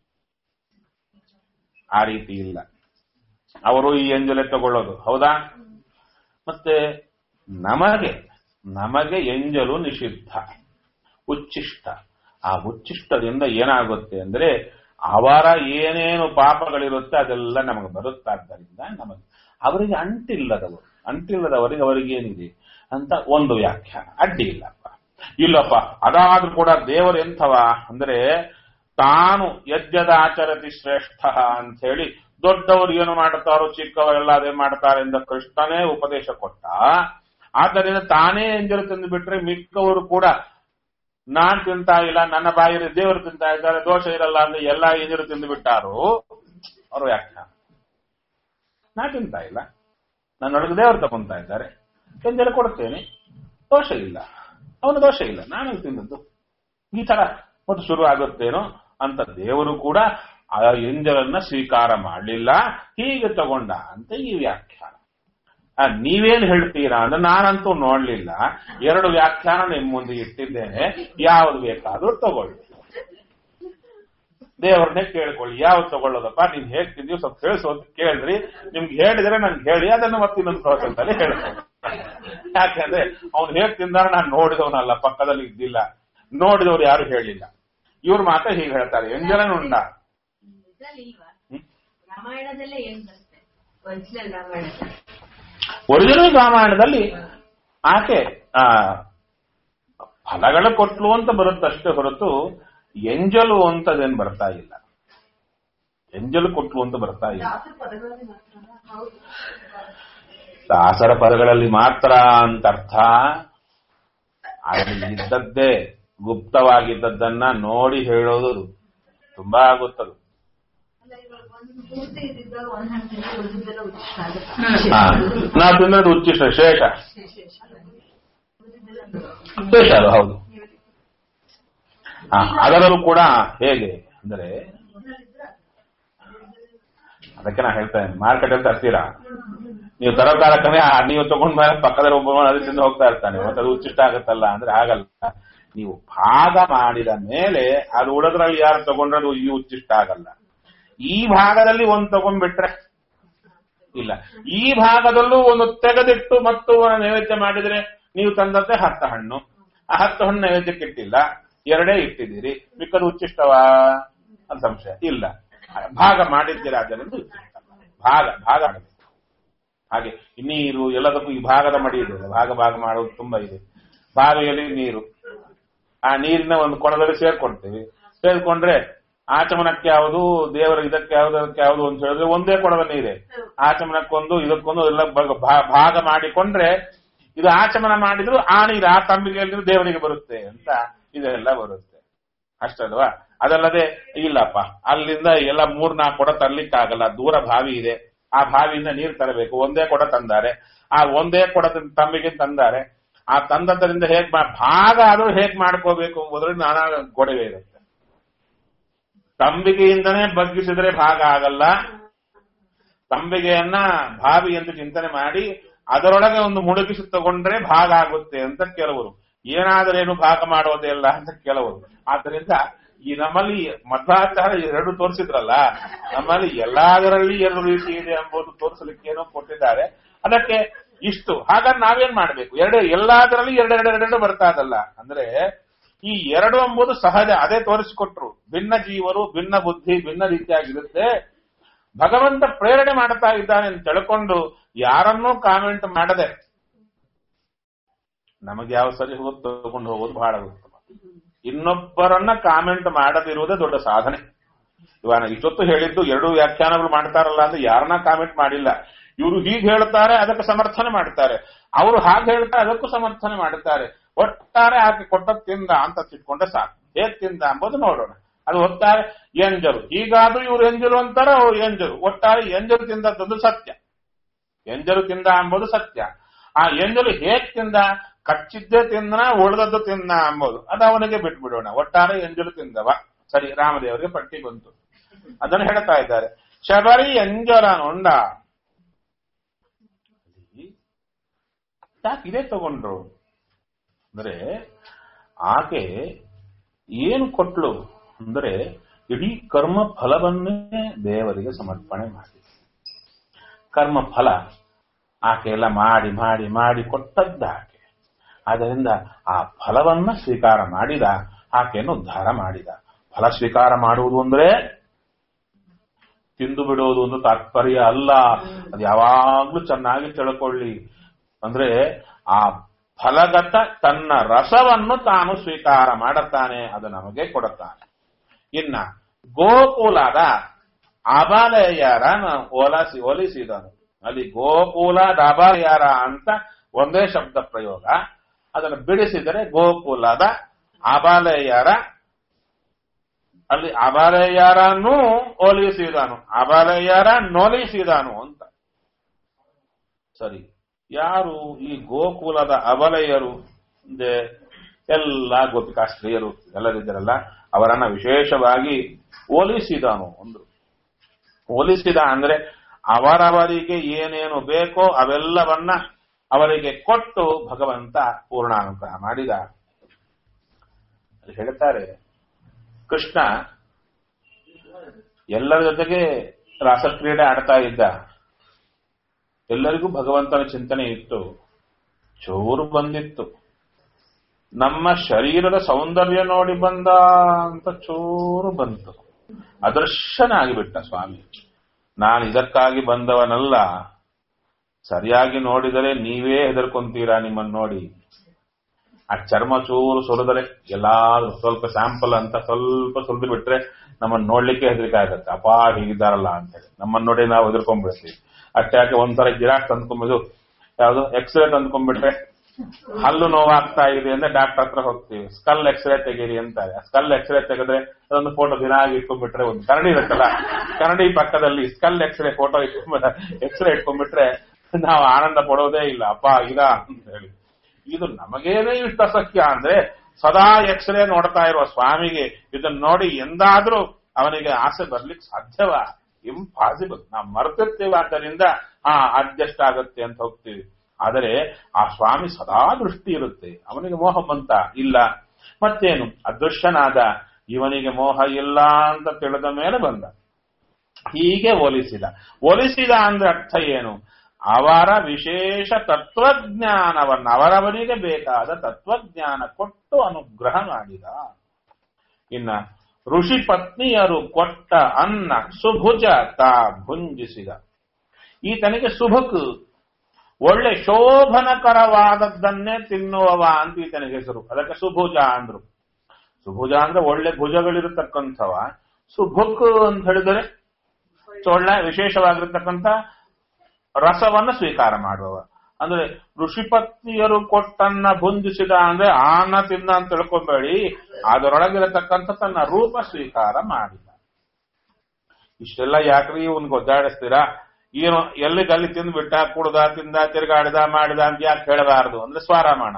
ಆ ರೀತಿ ಇಲ್ಲ ಅವರು ಈ ಎಂಜಲೆ ತಗೊಳ್ಳೋದು ಹೌದಾ ಮತ್ತೆ ನಮಗೆ ನಮಗೆ ಎಂಜಲು ನಿಷಿದ್ಧ ಉಚ್ಚಿಷ್ಟ ಆ ಉಚ್ಚಿಷ್ಟದಿಂದ ಏನಾಗುತ್ತೆ ಅಂದ್ರೆ ಅವರ ಏನೇನು ಪಾಪಗಳಿರುತ್ತೆ ಅದೆಲ್ಲ ನಮಗೆ ಬರುತ್ತಾದ್ದರಿಂದ ನಮಗೆ ಅವರಿಗೆ ಅಂಟಿಲ್ಲದವರು ಅಂಟಿಲ್ಲದವರಿಗೆ ಅವರಿಗೇನಿದೆ ಅಂತ ಒಂದು ವ್ಯಾಖ್ಯಾನ ಅಡ್ಡಿ ಇಲ್ಲಪ್ಪ ಇಲ್ಲಪ್ಪ ಅದಾದ್ರೂ ಕೂಡ ದೇವರು ಎಂಥವ ಅಂದ್ರೆ ತಾನು ಯಜ್ಞದ ಆಚರತಿ ಶ್ರೇಷ್ಠ ಅಂತ ಹೇಳಿ ದೊಡ್ಡವರು ಏನು ಮಾಡುತ್ತಾರೋ ಚಿಕ್ಕವರೆಲ್ಲ ಅದೇ ಮಾಡ್ತಾರೆ ಎಂದು ಕೃಷ್ಣನೇ ಉಪದೇಶ ಕೊಟ್ಟ ಆದ್ದರಿಂದ ತಾನೇ ಎಂಜಲು ತಿಂದು ಬಿಟ್ರೆ ಮಿಕ್ಕವರು ಕೂಡ ನಾನ್ ತಿಂತಾ ಇಲ್ಲ ನನ್ನ ಬಾಯಲ್ಲಿ ದೇವರು ತಿಂತಾ ಇದ್ದಾರೆ ದೋಷ ಇರಲ್ಲ ಅಂದ್ರೆ ಎಲ್ಲಾ ಎಂಜಲು ತಿಂದು ಬಿಟ್ಟಾರು ಅವರು ವ್ಯಾಖ್ಯಾನ ನಾ ತಿಂತಾ ಇಲ್ಲ ನನ್ನೊಳಗೆ ದೇವರು ತಗೊಂತಾ ಇದ್ದಾರೆ ಎಂಜಲು ಕೊಡ್ತೇನೆ ದೋಷ ಇಲ್ಲ ಅವನ ದೋಷ ಇಲ್ಲ ನಾನು ತಿಂದದ್ದು ಈ ತರ ಮತ್ತು ಶುರು ಆಗುತ್ತೇನೋ ಅಂತ ದೇವರು ಕೂಡ ಆ ಎಂಜಲನ್ನ ಸ್ವೀಕಾರ ಮಾಡಲಿಲ್ಲ ಹೀಗೆ ತಗೊಂಡ ಅಂತ ಈ ವ್ಯಾಖ್ಯಾನ ಆ, ನೀವೇನ್ ಹೇಳ್ತೀರಾ ಅಂದ್ರೆ ನಾನಂತೂ ನೋಡ್ಲಿಲ್ಲ ಎರಡು ವ್ಯಾಖ್ಯಾನ ನಿಮ್ ಮುಂದೆ ಇಟ್ಟಿದ್ದೇನೆ ಯಾವ್ದು ಬೇಕಾದ್ರೂ ತಗೊಳ್ಳಿ ದೇವ್ರನ್ನೇ ಕೇಳ್ಕೊಳ್ಳಿ ಯಾವ್ದು ತಗೊಳ್ಳೋದಪ್ಪ ನೀನ್ ಹೇಗ್ ತಿಂದೀವಿ ಸ್ವಲ್ಪ ತಿಳಿಸು ಅಂತ ಕೇಳಿದ್ರಿ ನಿಮ್ಗೆ ಹೇಳಿದ್ರೆ ನನ್ಗೆ ಹೇಳಿ ಅದನ್ನು ಮತ್ತೆ ಇನ್ನೊಂದು ಪ್ರವಚನದಲ್ಲಿ ಹೇಳ್ತೇನೆ ಯಾಕಂದ್ರೆ ಅವ್ನು ಹೇಗ್ ತಿಂದಾರ ನಾನು ನೋಡಿದವನಲ್ಲ ಪಕ್ಕದಲ್ಲಿ ಇದ್ದಿಲ್ಲ ನೋಡಿದವ್ರು ಯಾರು ಹೇಳಿಲ್ಲ ಇವ್ರು ಮಾತ್ರ ಹೀಗೆ ಹೇಳ್ತಾರೆ ಎಂಜಲನು ಉಂಡ ಇದ್ರಲ್ಲಿ ಇಲ್ವಾ ರಾಮಾಯಣದಲ್ಲೇ ಏನ್ ಬರುತ್ತೆ ಒರಿಜಿನಲ್ ರಾಮಾಯಣ ಒರಿಜಿನಲ್ ರಾಮಾಯಣದಲ್ಲಿ ಆಕೆ ಆ ಫಲಗಳ ಕೊಟ್ಲು ಅಂತ ಬರುತ್ತಷ್ಟೇ ಹೊರತು ಎಂಜಲು ಅಂತದೇನ್ ಬರ್ತಾ ಇಲ್ಲ ಎಂಜಲು ಕೊಟ್ಲು ಅಂತ ಬರ್ತಾ ಇಲ್ಲ ದಾಸರ ಪದಗಳಲ್ಲಿ ಮಾತ್ರ ಅಂತ ಅರ್ಥ ಅಲ್ಲಿ ಇದ್ದದ್ದೇ ಗುಪ್ತವಾಗಿದ್ದದ್ದನ್ನ ನೋಡಿ ಹೇಳೋದು ತುಂಬಾ ಗೊತ್ತದು ಹಾ ನಾವು ತಿನ್ನೋದು ಉಚ್ಚಿಷ್ಟ ಶೇಷ ಶೇಷ ಅದು ಹೌದು ಹಾ ಅದರಲ್ಲೂ ಕೂಡ ಹೇಗೆ ಅಂದ್ರೆ ಅದಕ್ಕೆ ನಾ ಹೇಳ್ತೇನೆ ಮಾರ್ಕೆಟ್ ಅಲ್ಲಿ ತರ್ತೀರಾ ನೀವು ತರೋ ಕಾಲಕ್ಕನೇ ಆ ನೀವು ತಗೊಂಡ್ ಮೇಲೆ ಪಕ್ಕದಲ್ಲಿ ಒಬ್ಬ ಅದರಿಂದ ಹೋಗ್ತಾ ಇರ್ತಾನೆ ಮತ್ತೆ ಅದು ಉಚ್ಚಿಷ್ಟ ಆಗುತ್ತಲ್ಲ ಅಂದ್ರೆ ಆಗಲ್ಲ ನೀವು ಭಾಗ ಮಾಡಿದ ಮೇಲೆ ಅದು ಉಳಿದ್ರಲ್ಲಿ ಯಾರು ತಗೊಂಡ್ರದು ಈ ಉಚ್ಚಿಷ್ಟ ಆಗಲ್ಲ ಈ ಭಾಗದಲ್ಲಿ ಒಂದು ತಗೊಂಡ್ಬಿಟ್ರೆ ಇಲ್ಲ ಈ ಭಾಗದಲ್ಲೂ ಒಂದು ತೆಗೆದಿಟ್ಟು ಮತ್ತು ನೈವೇದ್ಯ ಮಾಡಿದ್ರೆ ನೀವು ತಂದಂತೆ ಹತ್ತು ಹಣ್ಣು ಆ ಹತ್ತು ಹಣ್ಣು ನೈವೇದ್ಯಕ್ಕೆ ಇಟ್ಟಿಲ್ಲ ಎರಡೇ ಇಟ್ಟಿದ್ದೀರಿ ಮಿಕ್ಕದು ಉಚ್ಚಿಷ್ಟವಾ ಅಂತ ಸಂಶಯ ಇಲ್ಲ ಭಾಗ ಮಾಡಿದ್ದೀರಾ ಆದ್ದರಿಂದ ಉಚ್ಚಿಷ್ಟ ಭಾಗ ಭಾಗ ಮಾಡಬೇಕು ಹಾಗೆ ಈ ನೀರು ಎಲ್ಲದಕ್ಕೂ ಈ ಭಾಗದ ಮಡಿ ಇದೆ ಭಾಗ ಭಾಗ ಮಾಡೋದು ತುಂಬಾ ಇದೆ ಭಾಗ ಎಲ್ಲಿ ನೀರು ಆ ನೀರಿನ ಒಂದು ಕೊಳದಲ್ಲಿ ಸೇರ್ಕೊಳ್ತೀವಿ ಸೇರ್ಕೊಂಡ್ರೆ ಆಚಮನಕ್ಕೆ ಯಾವುದು ದೇವರ ಇದಕ್ಕೆ ಯಾವುದು ಅದಕ್ಕೆ ಯಾವುದು ಅಂತ ಹೇಳಿದ್ರೆ ಒಂದೇ ಕೊಡದ ನೀರೇ ಆಚಮನಕ್ಕೊಂದು ಇದಕ್ಕೊಂದು ಎಲ್ಲ ಭಾಗ- ಭಾ- ಭಾಗ ಮಾಡಿಕೊಂಡ್ರೆ ಇದು ಆಚಮನ ಮಾಡಿದ್ರು ಆ ನೀರು ಆ ತಂಬಿಗೆಯಲ್ಲಿ ದೇವರಿಗೆ ಬರುತ್ತೆ ಅಂತ ಇದೆಲ್ಲ ಬರುತ್ತೆ ಅಷ್ಟಲ್ವಾ ಅದಲ್ಲದೆ ಇಲ್ಲಪ್ಪ ಅಲ್ಲಿಂದ ಎಲ್ಲ ಮೂರ್ನಾಲ್ಕು ಕೊಡ ತರ್ಲಿಕ್ಕಾಗಲ್ಲ ದೂರ ಬಾವಿ ಇದೆ ಆ ಬಾವಿಯಿಂದ ನೀರು ತರಬೇಕು ಒಂದೇ ಕೊಡ ತಂದಾರೆ ಆ ಒಂದೇ ಕೊಡ ತಂಬಿಗೆ ತಂದಾರೆ ಆ ತಂದದ್ದರಿಂದ ಹೇಗ್ ಮಾ- ಭಾಗ ಆದ್ರೂ ಹೇಗ್ ಮಾಡ್ಕೋಬೇಕು ಎಂಬುದ್ರಲ್ಲಿ ನಾನಾ ಗೊಡವೆ ಇರುತ್ತೆ ತಂಬಿಗೆಯಿಂದನೇ ಬಗ್ಗಿಸಿದ್ರೆ ಭಾಗ ಆಗಲ್ಲ ತಂಬಿಗೆಯನ್ನ ಬಾವಿ ಅಂತ ಚಿಂತನೆ ಮಾಡಿ ಅದರೊಳಗೆ ಒಂದು ಮುಳುಗಿಸಿ ತಗೊಂಡ್ರೆ ಭಾಗ ಆಗುತ್ತೆ ಅಂತ ಕೆಲವರು ಏನಾದರೇನು ಭಾಗ ಮಾಡೋದೇ ಇಲ್ಲ ಅಂತ ಕೆಲವರು ಆದ್ರಿಂದ ಈ ನಮ್ಮಲ್ಲಿ ಮಧ್ವಾಚಾರ ಎರಡು ತೋರಿಸಿದ್ರಲ್ಲ ನಮ್ಮಲ್ಲಿ ಎಲ್ಲದರಲ್ಲಿ ಎರಡು ರೀತಿ ಇದೆ ಎಂಬುದು ತೋರಿಸಲಿಕ್ಕೆ ಏನೋ ಕೊಟ್ಟಿದ್ದಾರೆ ಅದಕ್ಕೆ ಇಷ್ಟು ಹಾಗಾದ್ರೆ ನಾವೇನ್ ಮಾಡ್ಬೇಕು ಎರಡು ಎಲ್ಲದರಲ್ಲಿ ಎರಡೆರಡು ಎರಡೆರಡು ಬರ್ತಾ ಇದಲ್ಲ ಅಂದ್ರೆ ಈ ಎರಡು ಎಂಬುದು ಸಹಜ ಅದೇ ತೋರಿಸಿಕೊಟ್ರು ಭಿನ್ನ ಜೀವರು ಭಿನ್ನ ಬುದ್ಧಿ ಭಿನ್ನ ರೀತಿಯಾಗಿರುತ್ತೆ ಭಗವಂತ ಪ್ರೇರಣೆ ಮಾಡ್ತಾ ಇದ್ದಾನೆ ಅಂತ ತಿಳ್ಕೊಂಡು ಯಾರನ್ನೂ ಕಾಮೆಂಟ್ ಮಾಡದೆ ನಮಗೆ ಯಾವ ಸರಿ ಹೋಗೋದು ತಗೊಂಡು ಹೋಗೋದು ಬಹಳ ಉತ್ತಮ ಇನ್ನೊಬ್ಬರನ್ನ ಕಾಮೆಂಟ್ ಮಾಡದಿರುವುದೇ ದೊಡ್ಡ ಸಾಧನೆ ಇವಾಗ ಇಷ್ಟೊತ್ತು ಹೇಳಿದ್ದು ಎರಡು ವ್ಯಾಖ್ಯಾನಗಳು ಮಾಡ್ತಾರಲ್ಲ ಅಂದ್ರೆ ಯಾರನ್ನ ಕಾಮೆಂಟ್ ಮಾಡಿಲ್ಲ ಇವರು ಹೀಗೆ ಹೇಳ್ತಾರೆ ಅದಕ್ಕೆ ಸಮರ್ಥನೆ ಮಾಡ್ತಾರೆ ಅವರು ಹಾಗೆ ಹೇಳ್ತಾರೆ ಅದಕ್ಕೂ ಸಮರ್ಥನೆ ಮಾಡುತ್ತಾರೆ ಒಟ್ಟಾರೆ ಆಕೆ ಕೊಟ್ಟ ತಿಂದ ಅಂತ ತಿಳ್ಕೊಂಡ್ರೆ ಸಾಕು ಹೇಗ್ ತಿಂದ ಎಂಬುದು ನೋಡೋಣ ಅದು ಒಟ್ಟಾರೆ ಎಂಜರು ಹೀಗಾದ್ರೂ ಇವ್ರು ಎಂಜರು ಅಂತಾರೆ ಅವ್ರು ಎಂಜರು ಒಟ್ಟಾರೆ ಎಂಜರು ತಿಂದದ್ದು ಸತ್ಯ ಎಂಜಲು ತಿಂದ ಎಂಬುದು ಸತ್ಯ ಆ ಎಂಜಲು ಹೇಗ್ ತಿಂದ ಕಚ್ಚಿದ್ದೇ ತಿಂದನ ಉಳಿದದ್ದು ತಿಂದ ಎಂಬುದು ಅದು ಅವನಿಗೆ ಬಿಟ್ಬಿಡೋಣ ಒಟ್ಟಾರೆ ಎಂಜಲು ತಿಂದವ ಸರಿ ರಾಮದೇವರಿಗೆ ಪಟ್ಟಿ ಬಂತು ಅದನ್ನು ಹೇಳ್ತಾ ಇದ್ದಾರೆ ಶಬರಿ ಎಂಜಲ ನೊಂಡ ಯಾಕೆ ಇದೇ ತಗೊಂಡ್ರು ಅಂದ್ರೆ ಆಕೆ ಏನು ಕೊಟ್ಲು ಅಂದ್ರೆ ಇಡೀ ಕರ್ಮ ಫಲವನ್ನೇ ದೇವರಿಗೆ ಸಮರ್ಪಣೆ ಮಾಡಿ ಕರ್ಮ ಫಲ ಆಕೆ ಎಲ್ಲ ಮಾಡಿ ಮಾಡಿ ಮಾಡಿ ಕೊಟ್ಟದ್ದ ಆಕೆ ಆದ್ದರಿಂದ ಆ ಫಲವನ್ನ ಸ್ವೀಕಾರ ಮಾಡಿದ ಆಕೆಯನ್ನು ಉದ್ಧಾರ ಮಾಡಿದ ಫಲ ಸ್ವೀಕಾರ ಮಾಡುವುದು ಅಂದ್ರೆ ತಿಂದು ಬಿಡೋದು ಒಂದು ತಾತ್ಪರ್ಯ ಅಲ್ಲ ಅದು ಯಾವಾಗ್ಲೂ ಚೆನ್ನಾಗಿ ತಿಳ್ಕೊಳ್ಳಿ ಅಂದ್ರೆ ಆ ಫಲಗತ ತನ್ನ ರಸವನ್ನು ತಾನು ಸ್ವೀಕಾರ ಮಾಡುತ್ತಾನೆ ಅದು ನಮಗೆ ಕೊಡುತ್ತಾನೆ ಇನ್ನ ಗೋಕುಲದ ಅಬಲೆಯರ ಓಲಸಿ ಒಲಿಸಿದನು ಅಲ್ಲಿ ಗೋಕುಲದ ಅಬಲೆಯರ ಅಂತ ಒಂದೇ ಶಬ್ದ ಪ್ರಯೋಗ ಅದನ್ನು ಬಿಡಿಸಿದರೆ ಗೋಕುಲದ ಅಬಲೆಯರ ಅಲ್ಲಿ ಅಬಲೆಯರನ್ನು ಒಲಿಸಿದನು ಅಬಲೆಯರ ನೊಲಿಸಿದನು ಅಂತ ಸರಿ ಯಾರು ಈ ಗೋಕುಲದ ಅಬಲೆಯರು ಅಂದ್ರೆ ಎಲ್ಲ ಗೋಪಿಕಾಶ್ರೀಯರು ಎಲ್ಲರಿದ್ದರಲ್ಲ ಅವರನ್ನ ವಿಶೇಷವಾಗಿ ಹೋಲಿಸಿದನು ಒಂದು ಹೋಲಿಸಿದ ಅಂದ್ರೆ ಅವರವರಿಗೆ ಏನೇನು ಬೇಕೋ ಅವೆಲ್ಲವನ್ನ ಅವರಿಗೆ ಕೊಟ್ಟು ಭಗವಂತ ಪೂರ್ಣಾನುಗ್ರಹ ಮಾಡಿದ ಅಲ್ಲಿ ಹೇಳ್ತಾರೆ ಕೃಷ್ಣ ಎಲ್ಲರ ಜೊತೆಗೆ ರಾಸಕ್ರೀಡೆ ಆಡ್ತಾ ಇದ್ದ ಎಲ್ಲರಿಗೂ ಭಗವಂತನ ಚಿಂತನೆ ಇತ್ತು ಚೂರು ಬಂದಿತ್ತು ನಮ್ಮ ಶರೀರದ ಸೌಂದರ್ಯ ನೋಡಿ ಬಂದ ಅಂತ ಚೂರು ಬಂತು ಅದೃಶ್ಯನಾಗಿಬಿಟ್ಟ ಸ್ವಾಮಿ ನಾನು ಇದಕ್ಕಾಗಿ ಬಂದವನಲ್ಲ ಸರಿಯಾಗಿ ನೋಡಿದರೆ ನೀವೇ ಹೆದರ್ಕೊಂತೀರಾ ನಿಮ್ಮನ್ನು ನೋಡಿ ಆ ಚರ್ಮ ಚೂರು ಸುರಿದರೆ ಎಲ್ಲಾದ್ರೂ ಸ್ವಲ್ಪ ಸ್ಯಾಂಪಲ್ ಅಂತ ಸ್ವಲ್ಪ ಸುರಿದು ಬಿಟ್ರೆ ನಮ್ಮನ್ನು ನೋಡ್ಲಿಕ್ಕೆ ಹೆದರಿಕೆ ಆಗುತ್ತೆ ಅಪಾ ಹೀಗಿದ್ದಾರಲ್ಲ ಅಂತ ಹೇಳಿ ನಮ್ಮನ್ನು ನೋಡಿ ನಾವು ಹೆದರ್ಕೊಂಡ್ಬಿಡ್ತೀವಿ ಅಷ್ಟಾಕೆ ಒಂಥರ ಜಿರಾಕ್ಸ್ ತಂದ್ಕೊಂಬಿದು ಯಾವುದು ಎಕ್ಸ್ರೇ ತಂದ್ಕೊಂಡ್ಬಿಟ್ರೆ ಹಲ್ಲು ನೋವಾಗ್ತಾ ಇದೆ ಅಂದ್ರೆ ಡಾಕ್ಟರ್ ಹತ್ರ ಹೋಗ್ತೀವಿ ಸ್ಕಲ್ ಎಕ್ಸ್ರೇ ತೆಗೀರಿ ಅಂತಾರೆ ಸ್ಕಲ್ ಎಕ್ಸ್ರೇ ತೆಗೆದ್ರೆ ಅದೊಂದು ಫೋಟೋ ದಿನ ಆಗಿ ಇಟ್ಕೊಂಡ್ಬಿಟ್ರೆ ಒಂದು ಕರಡಿ ಇರುತ್ತಲ್ಲ ಕರಡಿ ಪಕ್ಕದಲ್ಲಿ ಸ್ಕಲ್ ಎಕ್ಸ್ರೇ ಫೋಟೋ ಇಟ್ಕೊಂಡ್ ಎಕ್ಸ್ರೇ ಇಟ್ಕೊಂಡ್ಬಿಟ್ರೆ ನಾವು ಆನಂದ ಪಡೋದೇ ಇಲ್ಲ ಅಪ್ಪ ಇದ ಅಂತ ಹೇಳಿ ಇದು ನಮಗೇನೇ ಇಷ್ಟ ಸತ್ಯ ಅಂದ್ರೆ ಸದಾ ಎಕ್ಸ್ರೇ ನೋಡ್ತಾ ಇರುವ ಸ್ವಾಮಿಗೆ ಇದನ್ನ ನೋಡಿ ಎಂದಾದ್ರೂ ಅವನಿಗೆ ಆಸೆ ಬರ್ಲಿಕ್ಕೆ ಸಾಧ್ಯವ ಇಂಪಾಸಿಬಲ್ ನಾವು ಮರೆತಿರ್ತೀವಿ ಆದ್ದರಿಂದ ಆ ಅಡ್ಜಸ್ಟ್ ಆಗುತ್ತೆ ಅಂತ ಹೋಗ್ತೀವಿ ಆದರೆ ಆ ಸ್ವಾಮಿ ಸದಾ ದೃಷ್ಟಿ ಇರುತ್ತೆ ಅವನಿಗೆ ಮೋಹ ಬಂತ ಇಲ್ಲ ಮತ್ತೇನು ಅದೃಶ್ಯನಾದ ಇವನಿಗೆ ಮೋಹ ಇಲ್ಲ ಅಂತ ತಿಳಿದ ಮೇಲೆ ಬಂದ ಹೀಗೆ ಒಲಿಸಿದ ಒಲಿಸಿದ ಅಂದ್ರೆ ಅರ್ಥ ಏನು ಅವರ ವಿಶೇಷ ತತ್ವಜ್ಞಾನವನ್ನು ಅವರವರಿಗೆ ಬೇಕಾದ ತತ್ವಜ್ಞಾನ ಕೊಟ್ಟು ಅನುಗ್ರಹ ಮಾಡಿದ ಇನ್ನ ಋಷಿ ಪತ್ನಿಯರು ಕೊಟ್ಟ ಅನ್ನ ಸುಭುಜ ತಾ ಭುಂಜಿಸಿದ ಈತನಿಗೆ ಸುಭಕ್ ಒಳ್ಳೆ ಶೋಭನಕರವಾದದ್ದನ್ನೇ ತಿನ್ನುವವ ಅಂತ ಈತನಿಗೆ ಹೆಸರು ಅದಕ್ಕೆ ಸುಭುಜ ಅಂದ್ರು ಸುಭುಜ ಅಂದ್ರೆ ಒಳ್ಳೆ ಭುಜಗಳಿರತಕ್ಕಂಥವ ಸೊ ಭುಕ್ ಅಂತ ಹೇಳಿದರೆ ಸೊಳ್ಳೆ ವಿಶೇಷವಾಗಿರ್ತಕ್ಕಂಥ ರಸವನ್ನು ಸ್ವೀಕಾರ ಮಾಡುವವ ಅಂದ್ರೆ ಋಷಿಪತ್ನಿಯರು ಕೊಟ್ಟನ್ನ ಭುಂಜಿಸಿದ ಅಂದ್ರೆ ಆನ ತಿಂದ ಅಂತ ತಿಳ್ಕೊಬೇಡಿ ಅದರೊಳಗಿರತಕ್ಕಂಥ ತನ್ನ ರೂಪ ಸ್ವೀಕಾರ ಮಾಡಿದ ಇಷ್ಟೆಲ್ಲ ಯಾಕ್ರಿ ಇವನ್ ಗೊದ್ದಾಡಿಸ್ತೀರಾ ಏನು ಎಲ್ಲಿಗೆ ಅಲ್ಲಿ ತಿಂದ್ಬಿಟ್ಟ ಕುಡ್ದ ತಿಂದ ತಿರುಗಾಡಿದ ಮಾಡಿದ ಅಂತ ಯಾಕೆ ಹೇಳಬಾರದು ಅಂದ್ರೆ ಸ್ವರಮಣ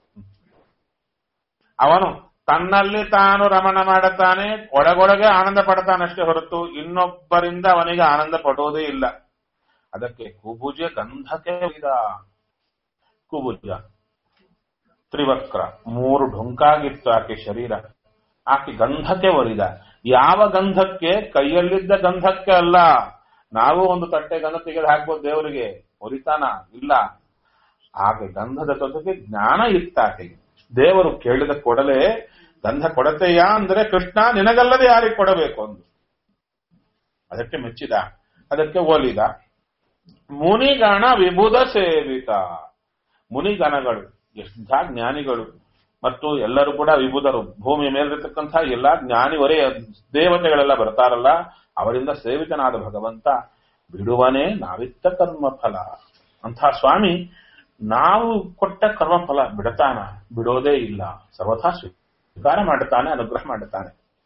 ಅವನು ತನ್ನಲ್ಲಿ ತಾನು ರಮಣ ಮಾಡುತ್ತಾನೆ ಒಳಗೊಳಗೆ ಆನಂದ ಪಡ್ತಾನಷ್ಟೇ ಹೊರತು ಇನ್ನೊಬ್ಬರಿಂದ ಅವನಿಗೆ ಆನಂದ ಪಡುವುದೇ ಇಲ್ಲ ಅದಕ್ಕೆ ಕುಬುಜ ಗಂಧಕ್ಕೆ ಒಲಿದ ಕುಬುಜ ತ್ರಿವಕ್ರ ಮೂರು ಢೊಂಕಾಗಿತ್ತು ಆಕೆ ಶರೀರ ಆಕೆ ಗಂಧಕ್ಕೆ ಒಲಿದ ಯಾವ ಗಂಧಕ್ಕೆ ಕೈಯಲ್ಲಿದ್ದ ಗಂಧಕ್ಕೆ ಅಲ್ಲ ನಾವು ಒಂದು ತಟ್ಟೆ ಗಂಧ ತೆಗೆದು ಹಾಕ್ಬೋದು ದೇವರಿಗೆ ಒಲಿತಾನ ಇಲ್ಲ ಆಕೆ ಗಂಧದ ಜೊತೆಗೆ ಜ್ಞಾನ ಇತ್ತ ಆಕೆಗೆ ದೇವರು ಕೇಳಿದ ಕೊಡಲೇ ಗಂಧ ಕೊಡತೆಯಾ ಅಂದ್ರೆ ಕೃಷ್ಣ ನಿನಗಲ್ಲದೆ ಯಾರಿಗೆ ಕೊಡಬೇಕು ಅಂದು ಅದಕ್ಕೆ ಮೆಚ್ಚಿದ ಅದಕ್ಕೆ ಒಲಿದ ಮುನಿಗಣ ವಿಭುಧ ಸೇವಿತ ಮುನಿಗಣಗಳು ಎಂಥ ಜ್ಞಾನಿಗಳು ಮತ್ತು ಎಲ್ಲರೂ ಕೂಡ ವಿಭುಧರು ಭೂಮಿಯ ಮೇಲಿರತಕ್ಕಂಥ ಎಲ್ಲಾ ಜ್ಞಾನಿವರೇ ದೇವತೆಗಳೆಲ್ಲ ಬರ್ತಾರಲ್ಲ ಅವರಿಂದ ಸೇವಿತನಾದ ಭಗವಂತ ಬಿಡುವನೇ ನಾವಿತ್ತ ಕರ್ಮ ಫಲ ಅಂಥ ಸ್ವಾಮಿ ನಾವು ಕೊಟ್ಟ ಕರ್ಮಫಲ ಬಿಡತಾನ ಬಿಡೋದೇ ಇಲ್ಲ ಸರ್ವಥಾ ಸ್ವೀಕಾರ ಮಾಡುತ್ತಾನೆ ಅನುಗ್ರಹ ಮಾಡುತ್ತಾನೆ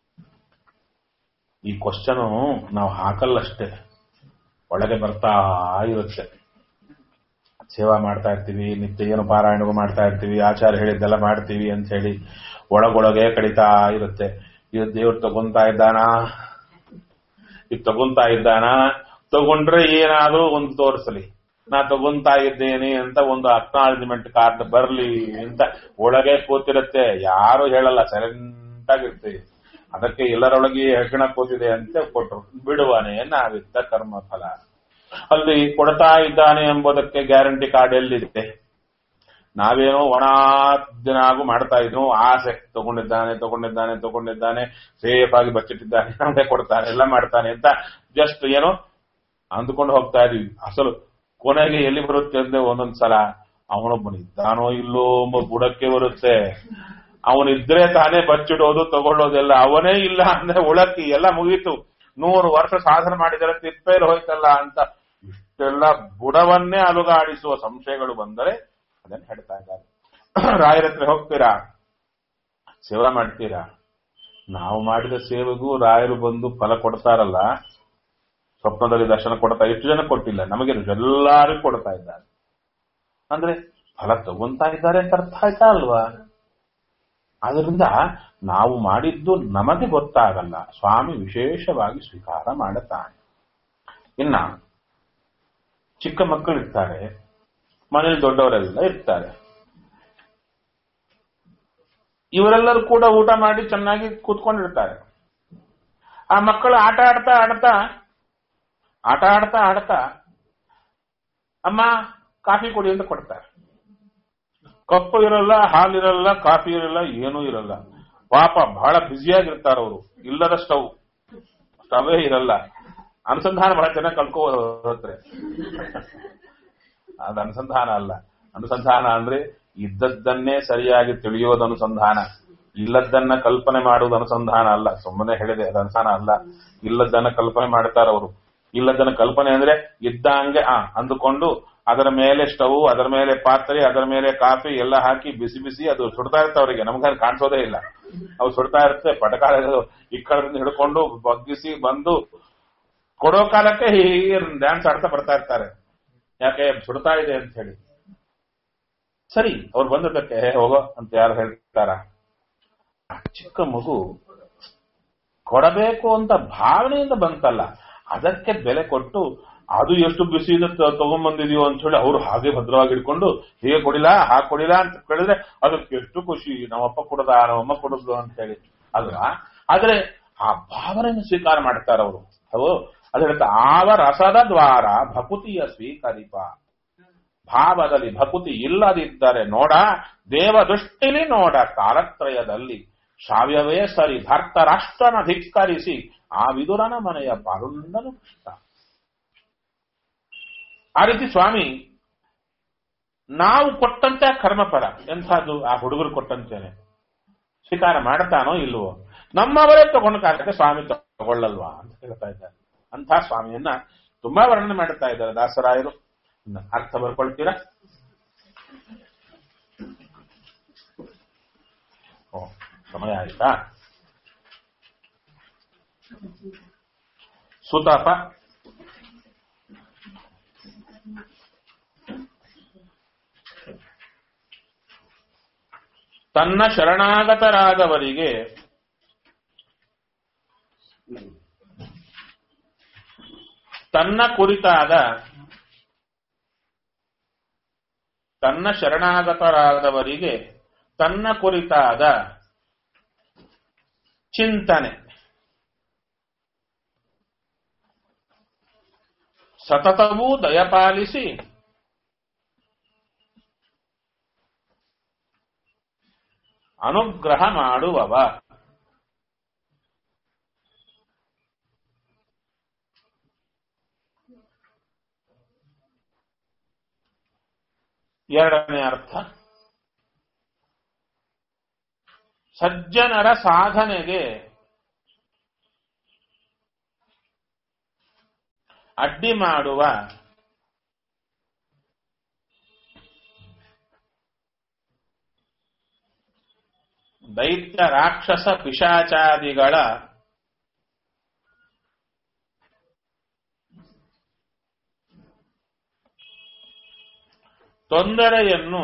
ಈ ಕ್ವಶನ್ ನಾವು ಹಾಕಲ್ಲಷ್ಟೇ ಒಳಗೆ ಬರ್ತಾ ಇರುತ್ತೆ ಸೇವಾ ಮಾಡ್ತಾ ಇರ್ತೀವಿ ನಿತ್ಯ ಏನು ಪಾರಾಯಣಗೂ ಮಾಡ್ತಾ ಇರ್ತೀವಿ ಆಚಾರ ಹೇಳಿದ್ದೆಲ್ಲ ಮಾಡ್ತೀವಿ ಅಂತ ಹೇಳಿ ಒಳಗೊಳಗೆ ಕಡಿತಾ ಇರುತ್ತೆ ಇದು ದೇವ್ರು ತಗೊಂತಾ ಇದ್ದಾನಾ ಇದು ತಗೊಂತಾ ಇದ್ದಾನಾ ತಗೊಂಡ್ರೆ ಏನಾದ್ರೂ ಒಂದು ತೋರಿಸಲಿ ನಾ ತಗೊಂತಾ ಇದ್ದೇನೆ ಅಂತ ಒಂದು ಅಕ್ನಾಲಜ್ಮೆಂಟ್ ಕಾರ್ಡ್ ಬರ್ಲಿ ಅಂತ ಒಳಗೆ ಕೂತಿರುತ್ತೆ ಯಾರು ಹೇಳಲ್ಲ ಸೈಲೆಂಟ್ ಆಗಿರ್ತೀವಿ ಅದಕ್ಕೆ ಎಲ್ಲರೊಳಗೆ ಹೆಗ್ಗಣ ಕೂತಿದೆ ಅಂತ ಕೊಟ್ರು ಬಿಡುವನೆ ನಾವಿತ್ತ ಕರ್ಮ ಫಲ ಅಲ್ಲಿ ಕೊಡ್ತಾ ಇದ್ದಾನೆ ಎಂಬುದಕ್ಕೆ ಗ್ಯಾರಂಟಿ ಕಾರ್ಡ್ ಎಲ್ಲಿದೆ ನಾವೇನೋ ಒಣ ದಿನಾಗೂ ಮಾಡ್ತಾ ಇದ್ವು ಆಸೆ ತಗೊಂಡಿದ್ದಾನೆ ತಗೊಂಡಿದ್ದಾನೆ ತಗೊಂಡಿದ್ದಾನೆ ಸೇಫ್ ಆಗಿ ಬಚ್ಚಿಟ್ಟಿದ್ದಾನೆ ನಮಗೆ ಕೊಡ್ತಾನೆ ಎಲ್ಲ ಮಾಡ್ತಾನೆ ಅಂತ ಜಸ್ಟ್ ಏನೋ ಅಂದುಕೊಂಡು ಹೋಗ್ತಾ ಇದೀವಿ ಅಸಲು ಕೊನೆಗೆ ಎಲ್ಲಿ ಬರುತ್ತೆ ಅಂದ್ರೆ ಒಂದೊಂದ್ ಸಲ ಅವನೊಬ್ಬನಿದ್ದಾನೋ ಇಲ್ಲೋ ಎಂಬ ಬುಡಕ್ಕೆ ಬರುತ್ತೆ ಅವನಿದ್ರೆ ತಾನೇ ಬಚ್ಚಿಡೋದು ತಗೊಳ್ಳೋದೆಲ್ಲ ಅವನೇ ಇಲ್ಲ ಅಂದ್ರೆ ಉಳಕ್ಕಿ ಎಲ್ಲ ಮುಗೀತು ನೂರು ವರ್ಷ ಸಾಧನೆ ಮಾಡಿದರೆ ತಿಪ್ಪೇಲ್ ಹೋಯ್ತಲ್ಲ ಅಂತ ಇಷ್ಟೆಲ್ಲ ಬುಡವನ್ನೇ ಅಲುಗಾಡಿಸುವ ಸಂಶಯಗಳು ಬಂದರೆ ಅದನ್ನ ಹೇಳ್ತಾ ಇದ್ದಾರೆ ರಾಯರ ಹತ್ರ ಹೋಗ್ತೀರಾ ಸೇವೆ ಮಾಡ್ತೀರಾ ನಾವು ಮಾಡಿದ ಸೇವೆಗೂ ರಾಯರು ಬಂದು ಫಲ ಕೊಡ್ತಾರಲ್ಲ ಸ್ವಪ್ನದಲ್ಲಿ ದರ್ಶನ ಕೊಡ್ತಾ ಎಷ್ಟು ಜನ ಕೊಟ್ಟಿಲ್ಲ ನಮಗೆ ಎಲ್ಲರಿಗೂ ಕೊಡ್ತಾ ಇದ್ದಾರೆ ಅಂದ್ರೆ ಫಲ ತಗೊಂತಾ ಇದ್ದಾರೆ ಅಂತ ಅರ್ಥ ಆಯ್ತಾ ಅಲ್ವಾ ಆದ್ರಿಂದ ನಾವು ಮಾಡಿದ್ದು ನಮಗೆ ಗೊತ್ತಾಗಲ್ಲ ಸ್ವಾಮಿ ವಿಶೇಷವಾಗಿ ಸ್ವೀಕಾರ ಮಾಡುತ್ತಾನೆ ಇನ್ನ ಚಿಕ್ಕ ಮಕ್ಕಳು ಇರ್ತಾರೆ ಮನೇಲಿ ದೊಡ್ಡವರೆಲ್ಲ ಇರ್ತಾರೆ ಇವರೆಲ್ಲರೂ ಕೂಡ ಊಟ ಮಾಡಿ ಚೆನ್ನಾಗಿ ಕೂತ್ಕೊಂಡಿರ್ತಾರೆ ಆ ಮಕ್ಕಳು ಆಟ ಆಡ್ತಾ ಆಡ್ತಾ ಆಟ ಆಡ್ತಾ ಆಡ್ತಾ ಅಮ್ಮ ಕಾಫಿ ಕೊಡಿ ಅಂತ ಕೊಡ್ತಾರೆ ಕಪ್ಪು ಇರಲ್ಲ ಹಾಲಿರಲ್ಲ ಕಾಫಿ ಇರಲ್ಲ ಏನೂ ಇರಲ್ಲ ಪಾಪ ಬಹಳ ಬ್ಯುಸಿಯಾಗಿರ್ತಾರ ಅವರು ಇಲ್ಲದ ಸ್ಟವ್ ಸ್ಟವೇ ಇರಲ್ಲ ಅನುಸಂಧಾನ ಬಹಳ ಚೆನ್ನಾಗಿ ಕಲ್ಕೋದ್ರೆ ಅದು ಅನುಸಂಧಾನ ಅಲ್ಲ ಅನುಸಂಧಾನ ಅಂದ್ರೆ ಇದ್ದದ್ದನ್ನೇ ಸರಿಯಾಗಿ ತಿಳಿಯೋದು ಅನುಸಂಧಾನ ಇಲ್ಲದನ್ನ ಕಲ್ಪನೆ ಮಾಡುವುದು ಅನುಸಂಧಾನ ಅಲ್ಲ ಸುಮ್ಮನೆ ಹೇಳಿದೆ ಅದು ಅನುಸಂಧಾನ ಅಲ್ಲ ಇಲ್ಲದನ್ನ ಕಲ್ಪನೆ ಮಾಡ್ತಾರ ಅವರು ಇಲ್ಲದನ್ನ ಕಲ್ಪನೆ ಅಂದ್ರೆ ಇದ್ದಂಗೆ ಆ ಅಂದುಕೊಂಡು ಅದರ ಮೇಲೆ ಸ್ಟವ್ ಅದರ ಮೇಲೆ ಪಾತ್ರೆ ಅದರ ಮೇಲೆ ಕಾಫಿ ಎಲ್ಲ ಹಾಕಿ ಬಿಸಿ ಬಿಸಿ ಅದು ಸುಡ್ತಾ ಇರ್ತಾವ ಅವರಿಗೆ ನಮ್ಗೆ ಕಾಣಿಸೋದೇ ಇಲ್ಲ ಅವು ಸುಡ್ತಾ ಇರುತ್ತೆ ಪಟಕಾಲ ಈ ಕಡೆಯಿಂದ ಹಿಡ್ಕೊಂಡು ಬಗ್ಗಿಸಿ ಬಂದು ಕೊಡೋ ಕಾಲಕ್ಕೆ ಹೀಗೆ ಡ್ಯಾನ್ಸ್ ಆಡ್ತಾ ಬರ್ತಾ ಇರ್ತಾರೆ ಯಾಕೆ ಸುಡ್ತಾ ಇದೆ ಅಂತ ಹೇಳಿ ಸರಿ ಅವ್ರು ಬಂದದಕ್ಕೆ ಹೋಗೋ ಅಂತ ಯಾರು ಹೇಳ್ತಾರ ಆ ಚಿಕ್ಕ ಮಗು ಕೊಡಬೇಕು ಅಂತ ಭಾವನೆಯಿಂದ ಬಂತಲ್ಲ ಅದಕ್ಕೆ ಬೆಲೆ ಕೊಟ್ಟು ಅದು ಎಷ್ಟು ಬಿಸಿ ಇದೆ ತಗೊಂಡ್ಬಂದಿದೀವೋ ಅಂತ ಹೇಳಿ ಅವರು ಹಾಗೆ ಭದ್ರವಾಗಿ ಇಟ್ಕೊಂಡು ಹೀಗೆ ಕೊಡಿಲ್ಲ ಹಾಗೆ ಕೊಡಿಲ್ಲ ಅಂತ ಕೇಳಿದ್ರೆ ಅದಕ್ಕೆ ಎಷ್ಟು ಖುಷಿ ನಮ್ಮಪ್ಪ ಕೊಡದ ನಮ್ಮಮ್ಮ ಕೊಡದ್ಲು ಅಂತ ಹೇಳಿ ಅಲ್ವಾ ಆದ್ರೆ ಆ ಭಾವನೆಯನ್ನು ಸ್ವೀಕಾರ ಮಾಡ್ತಾರೆ ಅವರು ಅದು ಅದು ಹೇಳ್ತಾ ಆವ ರಸದ ದ್ವಾರ ಭಕುತಿಯ ಸ್ವೀಕರಿಪ ಭಾವದಲ್ಲಿ ಭಕುತಿ ಇಲ್ಲದಿದ್ದರೆ ನೋಡ ದೇವ ದೃಷ್ಟಿಲಿ ನೋಡ ಕಾಲತ್ರಯದಲ್ಲಿ ಶಾವ್ಯವೇ ಸರಿ ಭರ್ತ ರಾಷ್ಟ್ರನ ಧಿಕ್ಕರಿಸಿ ಆ ವಿದುರನ ಮನೆಯ ಪಾರುಂಡನು ಕೃಷ್ಣ ಆ ರೀತಿ ಸ್ವಾಮಿ ನಾವು ಕೊಟ್ಟಂತೆ ಕರ್ಮಫಲ ಎಂಥದ್ದು ಆ ಹುಡುಗರು ಕೊಟ್ಟಂತೇನೆ ಸ್ವೀಕಾರ ಮಾಡ್ತಾನೋ ಇಲ್ವೋ ನಮ್ಮವರೇ ತಗೊಂಡ ಕಾಲಕ್ಕೆ ಸ್ವಾಮಿ ತಗೊಳ್ಳಲ್ವಾ ಅಂತ ಹೇಳ್ತಾ ಇದ್ದಾರೆ ಅಂಥ ಸ್ವಾಮಿಯನ್ನ ತುಂಬಾ ವರ್ಣನೆ ಮಾಡುತ್ತಾ ಇದ್ದಾರೆ ದಾಸರಾಯರು ಇನ್ನು ಅರ್ಥ ಬರ್ಕೊಳ್ತೀರಾ ಓ ಸಮಯ ಆಯ್ತಾ ಸುತಾಪ ತನ್ನ ಶರಣಾಗತರಾದವರಿಗೆ ತನ್ನ ಕುರಿತಾದ ತನ್ನ ಶರಣಾಗತರಾದವರಿಗೆ ತನ್ನ ಕುರಿತಾದ ಚಿಂತನೆ ಸತತವೂ ದಯಪಾಲಿಸಿ ಅನುಗ್ರಹ ಮಾಡುವವ ಎರಡನೇ ಅರ್ಥ ಸಜ್ಜನರ ಸಾಧನೆಗೆ ಅಡ್ಡಿ ಮಾಡುವ ದೈತ್ಯ ರಾಕ್ಷಸ ಪಿಶಾಚಾದಿಗಳ ತೊಂದರೆಯನ್ನು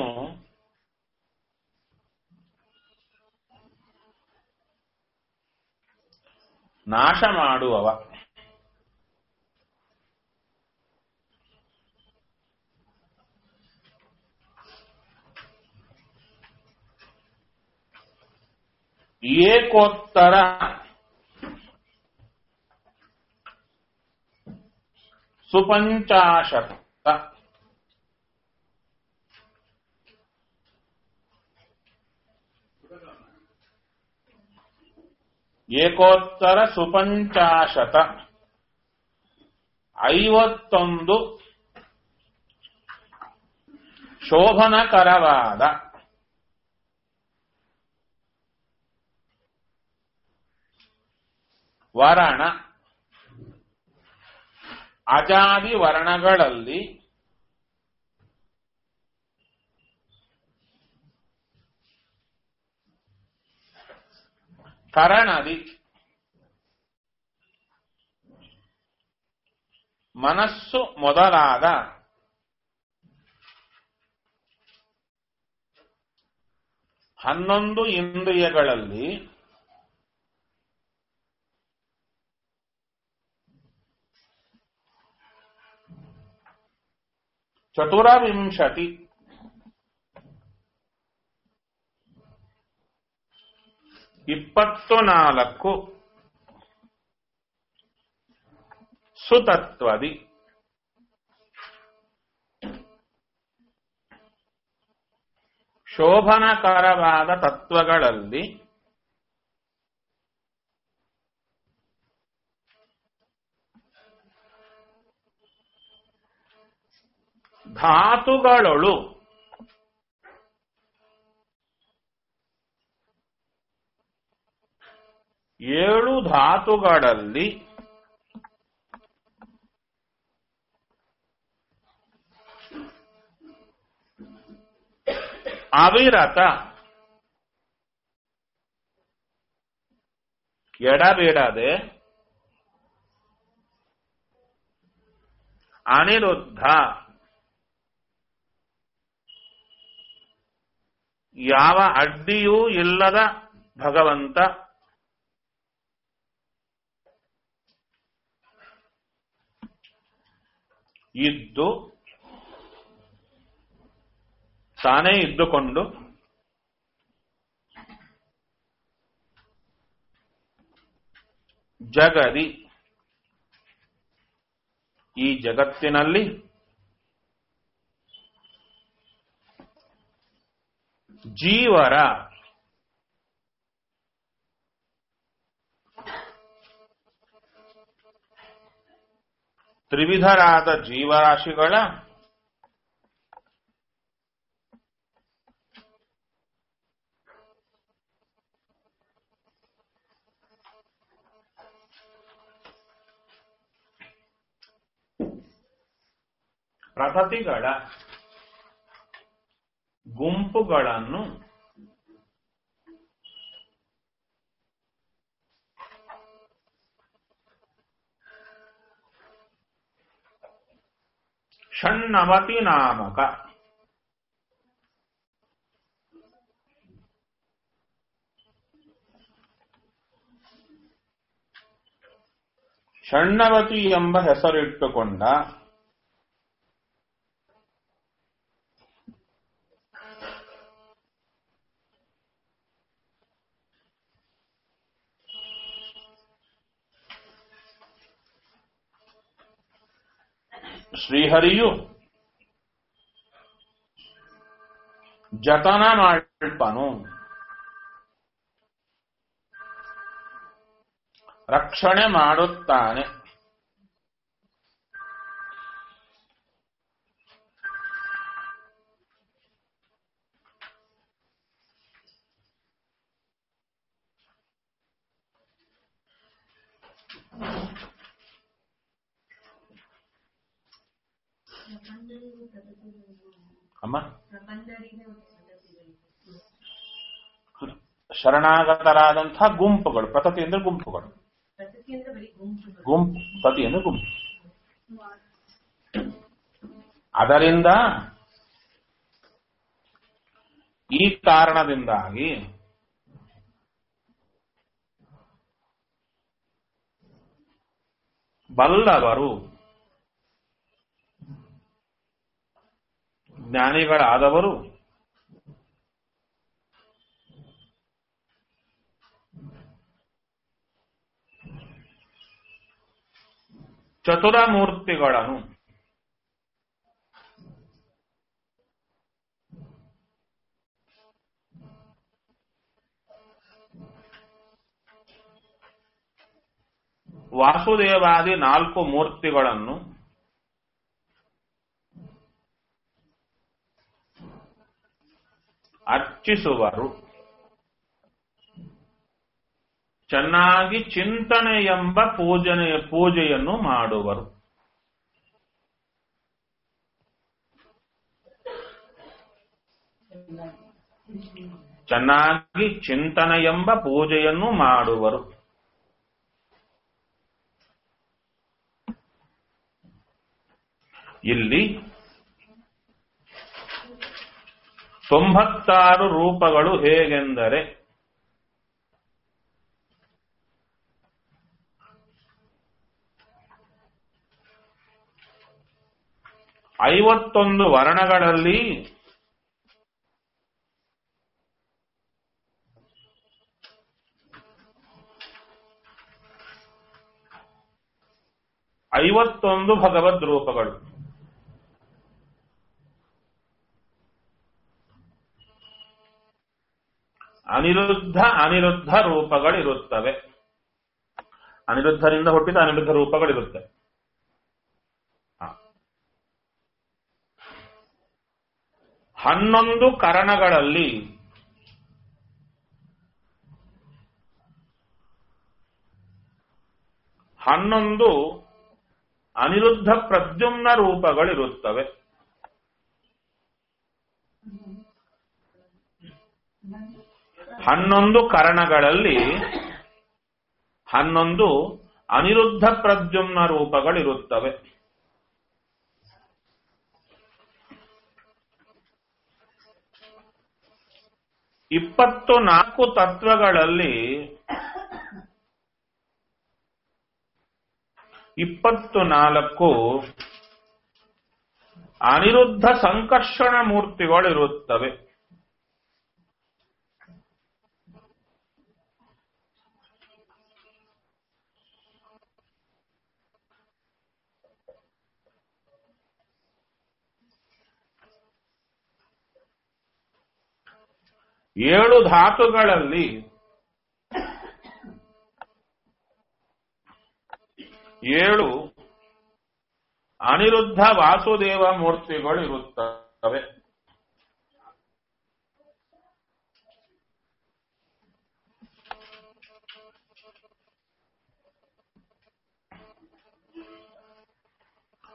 ನಾಶ ಮಾಡುವವ ಏಕೋತ್ತರ ಸುಪಂಚಾಶತ ಏಕೋತ್ತರ ಸುಪಂಚಾಶತ ಐವತ್ತೊಂದು ಶೋಭನಕರವಾದ ವರಣ ಅಜಾದಿ ವರ್ಣಗಳಲ್ಲಿ ಕರಣದಿ ಮನಸ್ಸು ಮೊದಲಾದ ಹನ್ನೊಂದು ಇಂದ್ರಿಯಗಳಲ್ಲಿ ಚತುರವಿಂಶತಿ ಇಪ್ಪತ್ತು ನಾಲ್ಕು ಸುತತ್ವದಿ ಶೋಭನಕರವಾದ ತತ್ವಗಳಲ್ಲಿ ಧಾತುಗಳೊಳು ಏಳು ಧಾತುಗಳಲ್ಲಿ ಅವಿರತ ಎಡಬಿಡದೆ ಅನಿರುದ್ಧ ಯಾವ ಅಡ್ಡಿಯೂ ಇಲ್ಲದ ಭಗವಂತ ಇದ್ದು ತಾನೇ ಇದ್ದುಕೊಂಡು ಜಗದಿ ಈ ಜಗತ್ತಿನಲ್ಲಿ ಜೀವರ ತ್ರಿವಿಧರಾದ ಜೀವರಾಶಿಗಳ ಪ್ರಕೃತಿಗಳ ಗುಂಪುಗಳನ್ನು ಷಣ್ಣವತಿ ನಾಮಕ ಷಣ್ಣವತಿ ಎಂಬ ಹೆಸರಿಟ್ಟುಕೊಂಡ ಶ್ರೀಹರಿಯು ಜತನ ಮಾಡಲ್ಪನು ರಕ್ಷಣೆ ಮಾಡುತ್ತಾನೆ ಪ್ರಪಂಚರಿಗೂ ಪ್ರಕೃತಿಗಳಿಗೂ ಅಮ್ಮ ಪ್ರಪಂಚರಿಗೆ ಮತ್ತು ಪ್ರಕೃತಿಗಳಿಗೂ ಶರಣಾಗತರಾದಂತಹ ಗುಂಪುಗಳು ಪ್ರಕೃತಿ ಅಂದ್ರೆ ಗುಂಪುಗಳು ಪ್ರಕೃತಿ ಅಂದ್ರೆ ಬರೀ ಗುಂಪುಗಳು ಗುಂಪು ಪತಿ ಅಂದ್ರೆ ಗುಂಪು ಅದರಿಂದ ಈ ಕಾರಣದಿಂದಾಗಿ ಬಲ್ಲವರು ಜ್ಞಾನಿಗಳಾದವರು ಚತುರಮೂರ್ತಿಗಳನ್ನು ವಾಸುದೇವಾದಿ ನಾಲ್ಕು ಮೂರ್ತಿಗಳನ್ನು ಅರ್ಚಿಸುವರು ಚೆನ್ನಾಗಿ ಚಿಂತನೆ ಎಂಬ ಪೂಜನೆ ಪೂಜೆಯನ್ನು ಮಾಡುವರು ಚೆನ್ನಾಗಿ ಚಿಂತನೆ ಎಂಬ ಪೂಜೆಯನ್ನು ಮಾಡುವರು ಇಲ್ಲಿ ತೊಂಬತ್ತಾರು ರೂಪಗಳು ಹೇಗೆಂದರೆ ಐವತ್ತೊಂದು ವರ್ಣಗಳಲ್ಲಿ ಐವತ್ತೊಂದು ಭಗವದ್ ರೂಪಗಳು ಅನಿರುದ್ಧ ಅನಿರುದ್ಧ ರೂಪಗಳಿರುತ್ತವೆ ಅನಿರುದ್ಧರಿಂದ ಹುಟ್ಟಿದ ಅನಿರುದ್ಧ ರೂಪಗಳಿರುತ್ತೆ ಹ. ಹನ್ನೊಂದು ಕರಣಗಳಲ್ಲಿ ಹನ್ನೊಂದು ಅನಿರುದ್ಧ ಪ್ರದ್ಯುಮ್ನ ರೂಪಗಳಿರುತ್ತವೆ ಹನ್ನೊಂದು ಕರಣಗಳಲ್ಲಿ ಹನ್ನೊಂದು ಅನಿರುದ್ಧ ಪ್ರದ್ಯುಮ್ನ ರೂಪಗಳಿರುತ್ತವೆ ಇಪ್ಪತ್ತು ನಾಲ್ಕು ತತ್ವಗಳಲ್ಲಿ ಇಪ್ಪತ್ತು ನಾಲ್ಕು ಅನಿರುದ್ಧ ಸಂಕರ್ಷಣ ಮೂರ್ತಿಗಳಿರುತ್ತವೆ ಏಳು ಧಾತುಗಳಲ್ಲಿ ಏಳು ಅನಿರುದ್ಧ ವಾಸುದೇವ ಮೂರ್ತಿಗಳಿರುತ್ತವೆ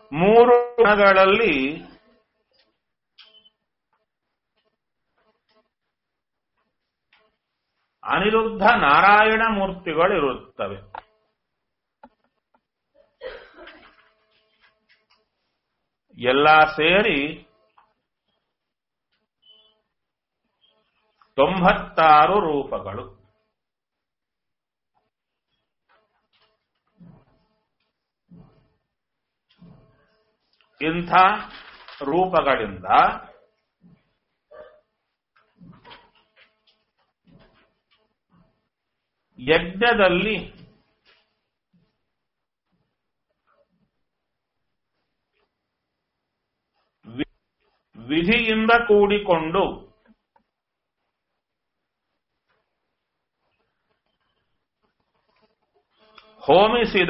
ಮೂರು ಗುಣಗಳಲ್ಲಿ ಅನಿರುದ್ಧ ನಾರಾಯಣ ಮೂರ್ತಿಗಳಿರುತ್ತವೆ ಎಲ್ಲ ಸೇರಿ ತೊಂಬತ್ತಾರು ರೂಪಗಳು ಇಂಥ ರೂಪಗಳಿಂದ ಯಜ್ಞದಲ್ಲಿ ವಿ- ವಿಧಿಯಿಂದ ಕೂಡಿಕೊಂಡು ಹೋಮಿಸಿದ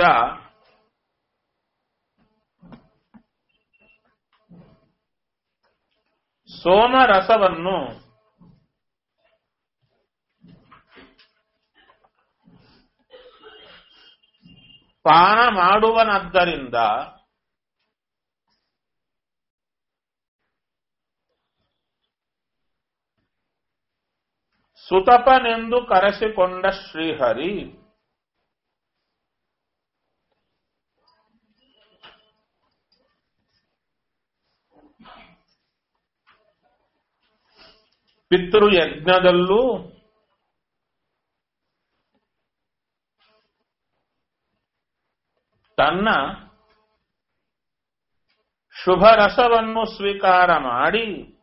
ಸೋಮರಸವನ್ನು ಪಾನ ಮಾಡುವನದ್ದರಿಂದ ಸುತಪನೆಂದು ಕರೆಸಿಕೊಂಡ ಶ್ರೀಹರಿ ಪಿತೃಯಜ್ಞದಲ್ಲೂ ತನ್ನ ಶುಭ ರಸವನ್ನು ಸ್ವೀಕಾರ ಮಾಡಿ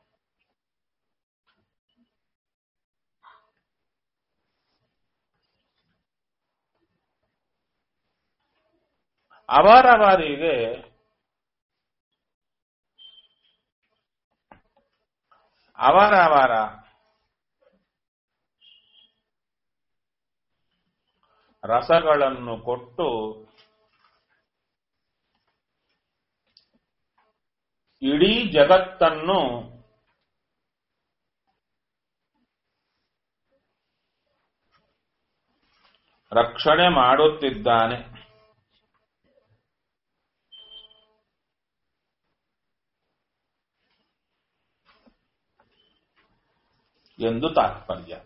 ಅವರವರಿಗೆ ಅವರವರ ರಸಗಳನ್ನು ಕೊಟ್ಟು ಇಡೀ ಜಗತ್ತನ್ನು ರಕ್ಷಣೆ ಮಾಡುತ್ತಿದ್ದಾನೆ ಎಂದು ತಾತ್ಪರ್ಯ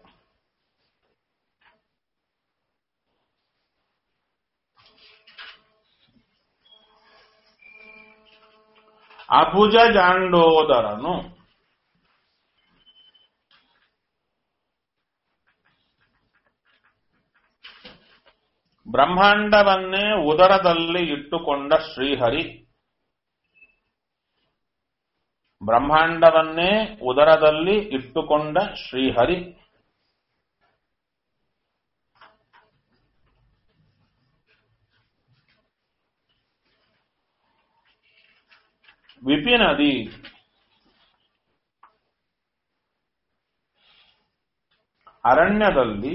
ಅಭುಜ ಜಾಂಡೋದರನು ಬ್ರಹ್ಮಾಂಡವನ್ನೇ ಉದರದಲ್ಲಿ ಇಟ್ಟುಕೊಂಡ ಶ್ರೀಹರಿ ಬ್ರಹ್ಮಾಂಡವನ್ನೇ ಉದರದಲ್ಲಿ ಇಟ್ಟುಕೊಂಡ ಶ್ರೀಹರಿ ವಿಪಿನದಿ ಅರಣ್ಯದಲ್ಲಿ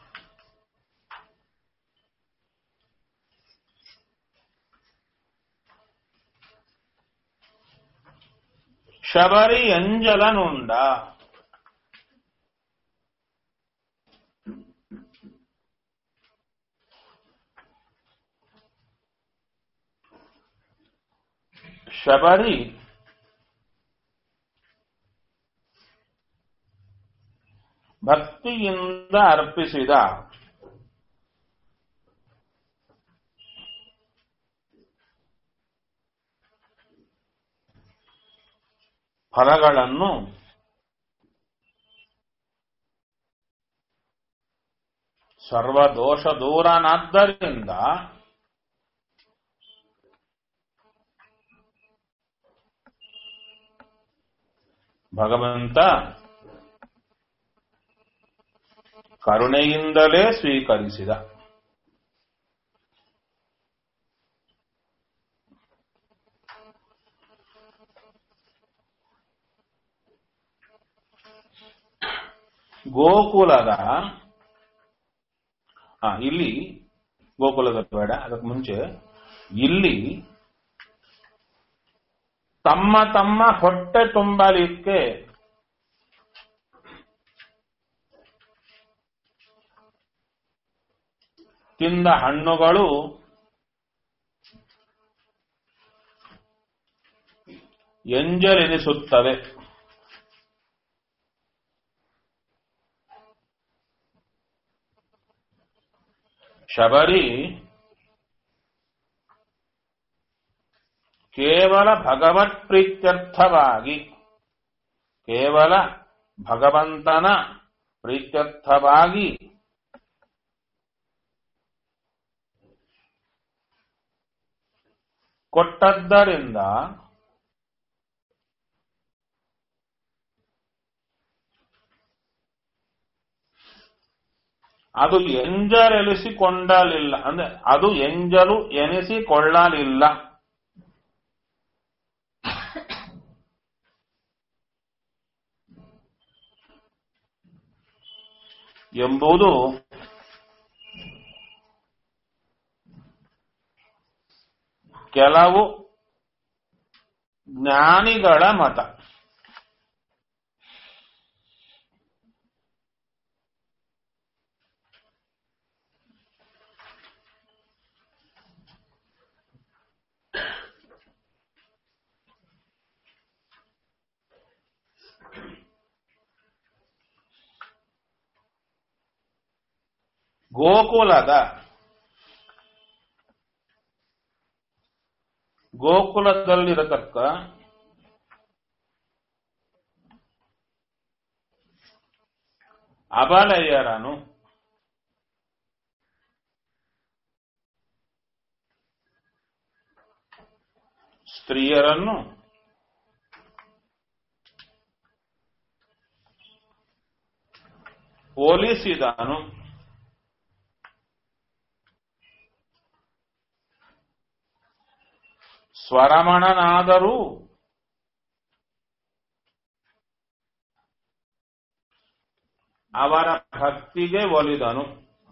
ಶಬರಿ ಅಂಜಲನುಂಡ ಶಬರಿ ಭಕ್ತಿಯಿಂದ ಅರ್ಪಿಸಿದ ಫಲಗಳನ್ನು ಸರ್ವದೋಷ ದೂರನಾದ್ದರಿಂದ ಭಗವಂತ ಕರುಣೆಯಿಂದಲೇ ಸ್ವೀಕರಿಸಿದ ಗೋಕುಲದ ಆ, ಇಲ್ಲಿ ಗೋಕುಲದ ಬೇಡ ಅದಕ್ಕೆ ಮುಂಚೆ ಇಲ್ಲಿ ತಮ್ಮ ತಮ್ಮ ಹೊಟ್ಟೆ ತುಂಬಲಿಕ್ಕೆ ತಿಂದ ಹಣ್ಣುಗಳು ಎಂಜಲೆನಿಸುತ್ತವೆ ಶಬರಿ ಕೇವಲ ಭಗವತ್ ಪ್ರೀತ್ಯರ್ಥವಾಗಿ ಕೇವಲ ಭಗವಂತನ ಪ್ರೀತ್ಯರ್ಥವಾಗಿ ಕೊಟ್ಟದ್ದರಿಂದ ಅದು ಎಂಜಲೆನಿಸಿಕೊಂಡಲಿಲ್ಲ ಅಂದ್ರೆ ಅದು ಎಂಜಲು ಎನಿಸಿಕೊಳ್ಳಲಿಲ್ಲ ಎಂಬುದು ಕೆಲವು ಜ್ಞಾನಿಗಳ ಮತ ಗೋಕುಲದ ಗೋಕುಲದಲ್ಲಿರತಕ್ಕ ಅಬಲೆಯರನು ಸ್ತ್ರೀಯರನ್ನು ಹೋಲಿಸಿದನು ಸ್ವರಮಣನಾದರೂ ಅವರ ಭಕ್ತಿಗೆ ಒಲಿದನು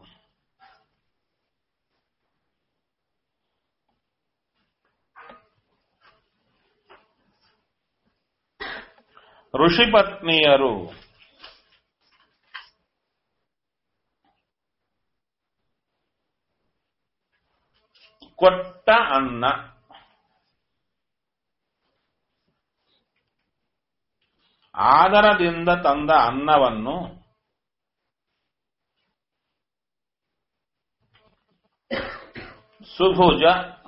ಋಷಿಪತ್ನಿಯರು ಕೊಟ್ಟ ಅನ್ನ ಆದರದಿಂದ ತಂದ ಅನ್ನವನ್ನು ಸುಭುಜ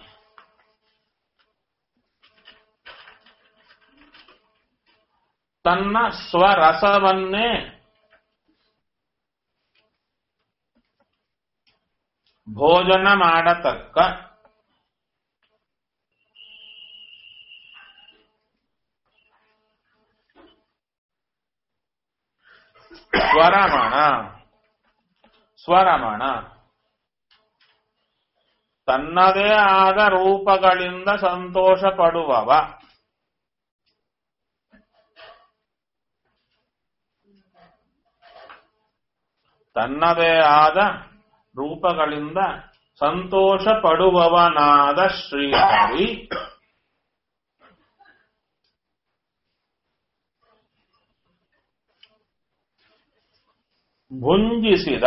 ತನ್ನ ಸ್ವರಸವನ್ನೇ ಭೋಜನ ಮಾಡತಕ್ಕ ಸ್ವರಮಣ ಸ್ವರಮಣ ತನ್ನದೇ ಆದ ರೂಪಗಳಿಂದ ಸಂತೋಷ ಪಡುವವ ತನ್ನದೇ ಆದ ರೂಪಗಳಿಂದ ಸಂತೋಷ ಪಡುವವನಾದ ಶ್ರೀಹರಿ ಭುಂಜಿಸಿದ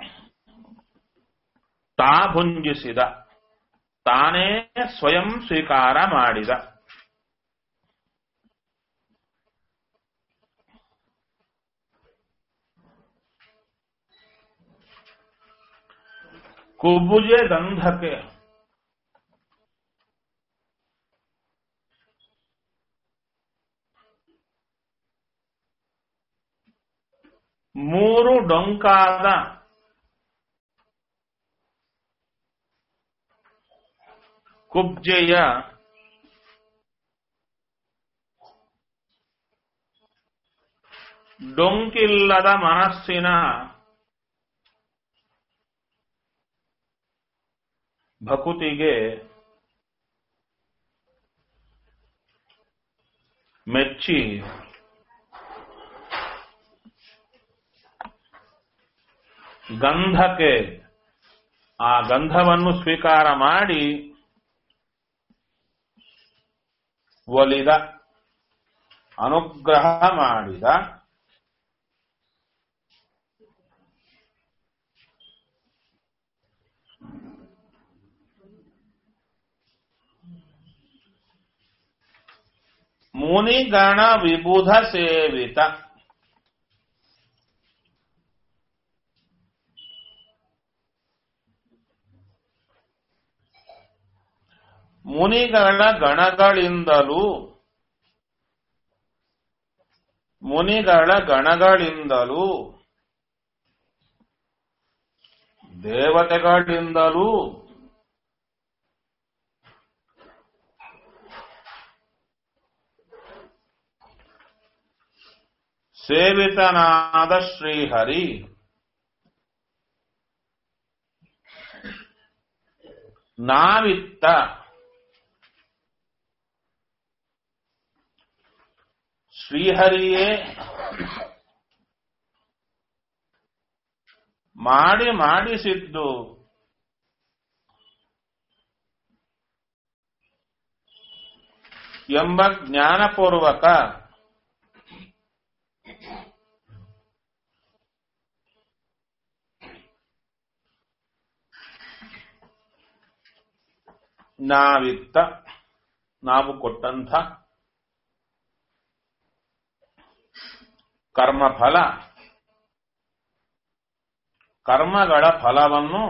ತಾ ಭುಂಜಿಸಿದ ತಾನೇ ಸ್ವಯಂ ಸ್ವೀಕಾರ ಮಾಡಿದ ಕುಬುಜೆ ಗಂಧಕ್ಕೆ ಮೂರು ಡೊಂಕಾದ ಕುಬ್ಜೆಯ ಡೊಂಕಿಲ್ಲದ ಮನಸ್ಸಿನ ಭಕುತಿಗೆ ಮೆಚ್ಚಿ ಗಂಧಕ್ಕೆ ಆ ಗಂಧವನ್ನು ಸ್ವೀಕಾರ ಮಾಡಿ ಒಲಿದ ಅನುಗ್ರಹ ಮಾಡಿದ ಮುನಿಗಣ ವಿಬುಧ ಸೇವಿತ ಮುನಿಗಳ ಗಣಗಳಿಂದಲೂ ಮುನಿಗಳ ಗಣಗಳಿಂದಲೂ ದೇವತೆಗಳಿಂದಲೂ ಸೇವಿತನಾದ ಶ್ರೀಹರಿ ನಾವಿತ್ತ ಶ್ರೀಹರಿಯೇ ಮಾಡಿ ಮಾಡಿಸಿದ್ದು ಎಂಬ ಜ್ಞಾನಪೂರ್ವಕ ನಾವಿತ್ತ ನಾವು ಕೊಟ್ಟಂಥ ಕರ್ಮಫಲ ಕರ್ಮಗಳ ಫಲವನ್ನು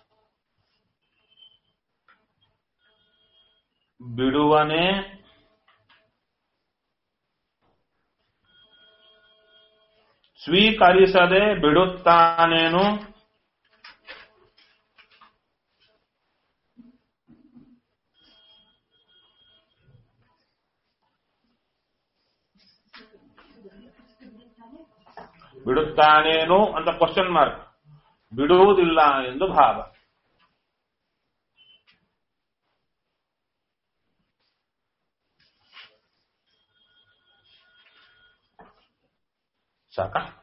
ಬಿಡುವನೇ ಸ್ವೀಕರಿಸದೆ ಬಿಡುತ್ತಾನೇನು ಬಿಡುತ್ತಾನೇನು ಅಂತ ಕ್ವಶನ್ ಮಾರ್ಕ್ ಬಿಡುವುದಿಲ್ಲ ಎಂದು ಭಾವ ಸಾಕ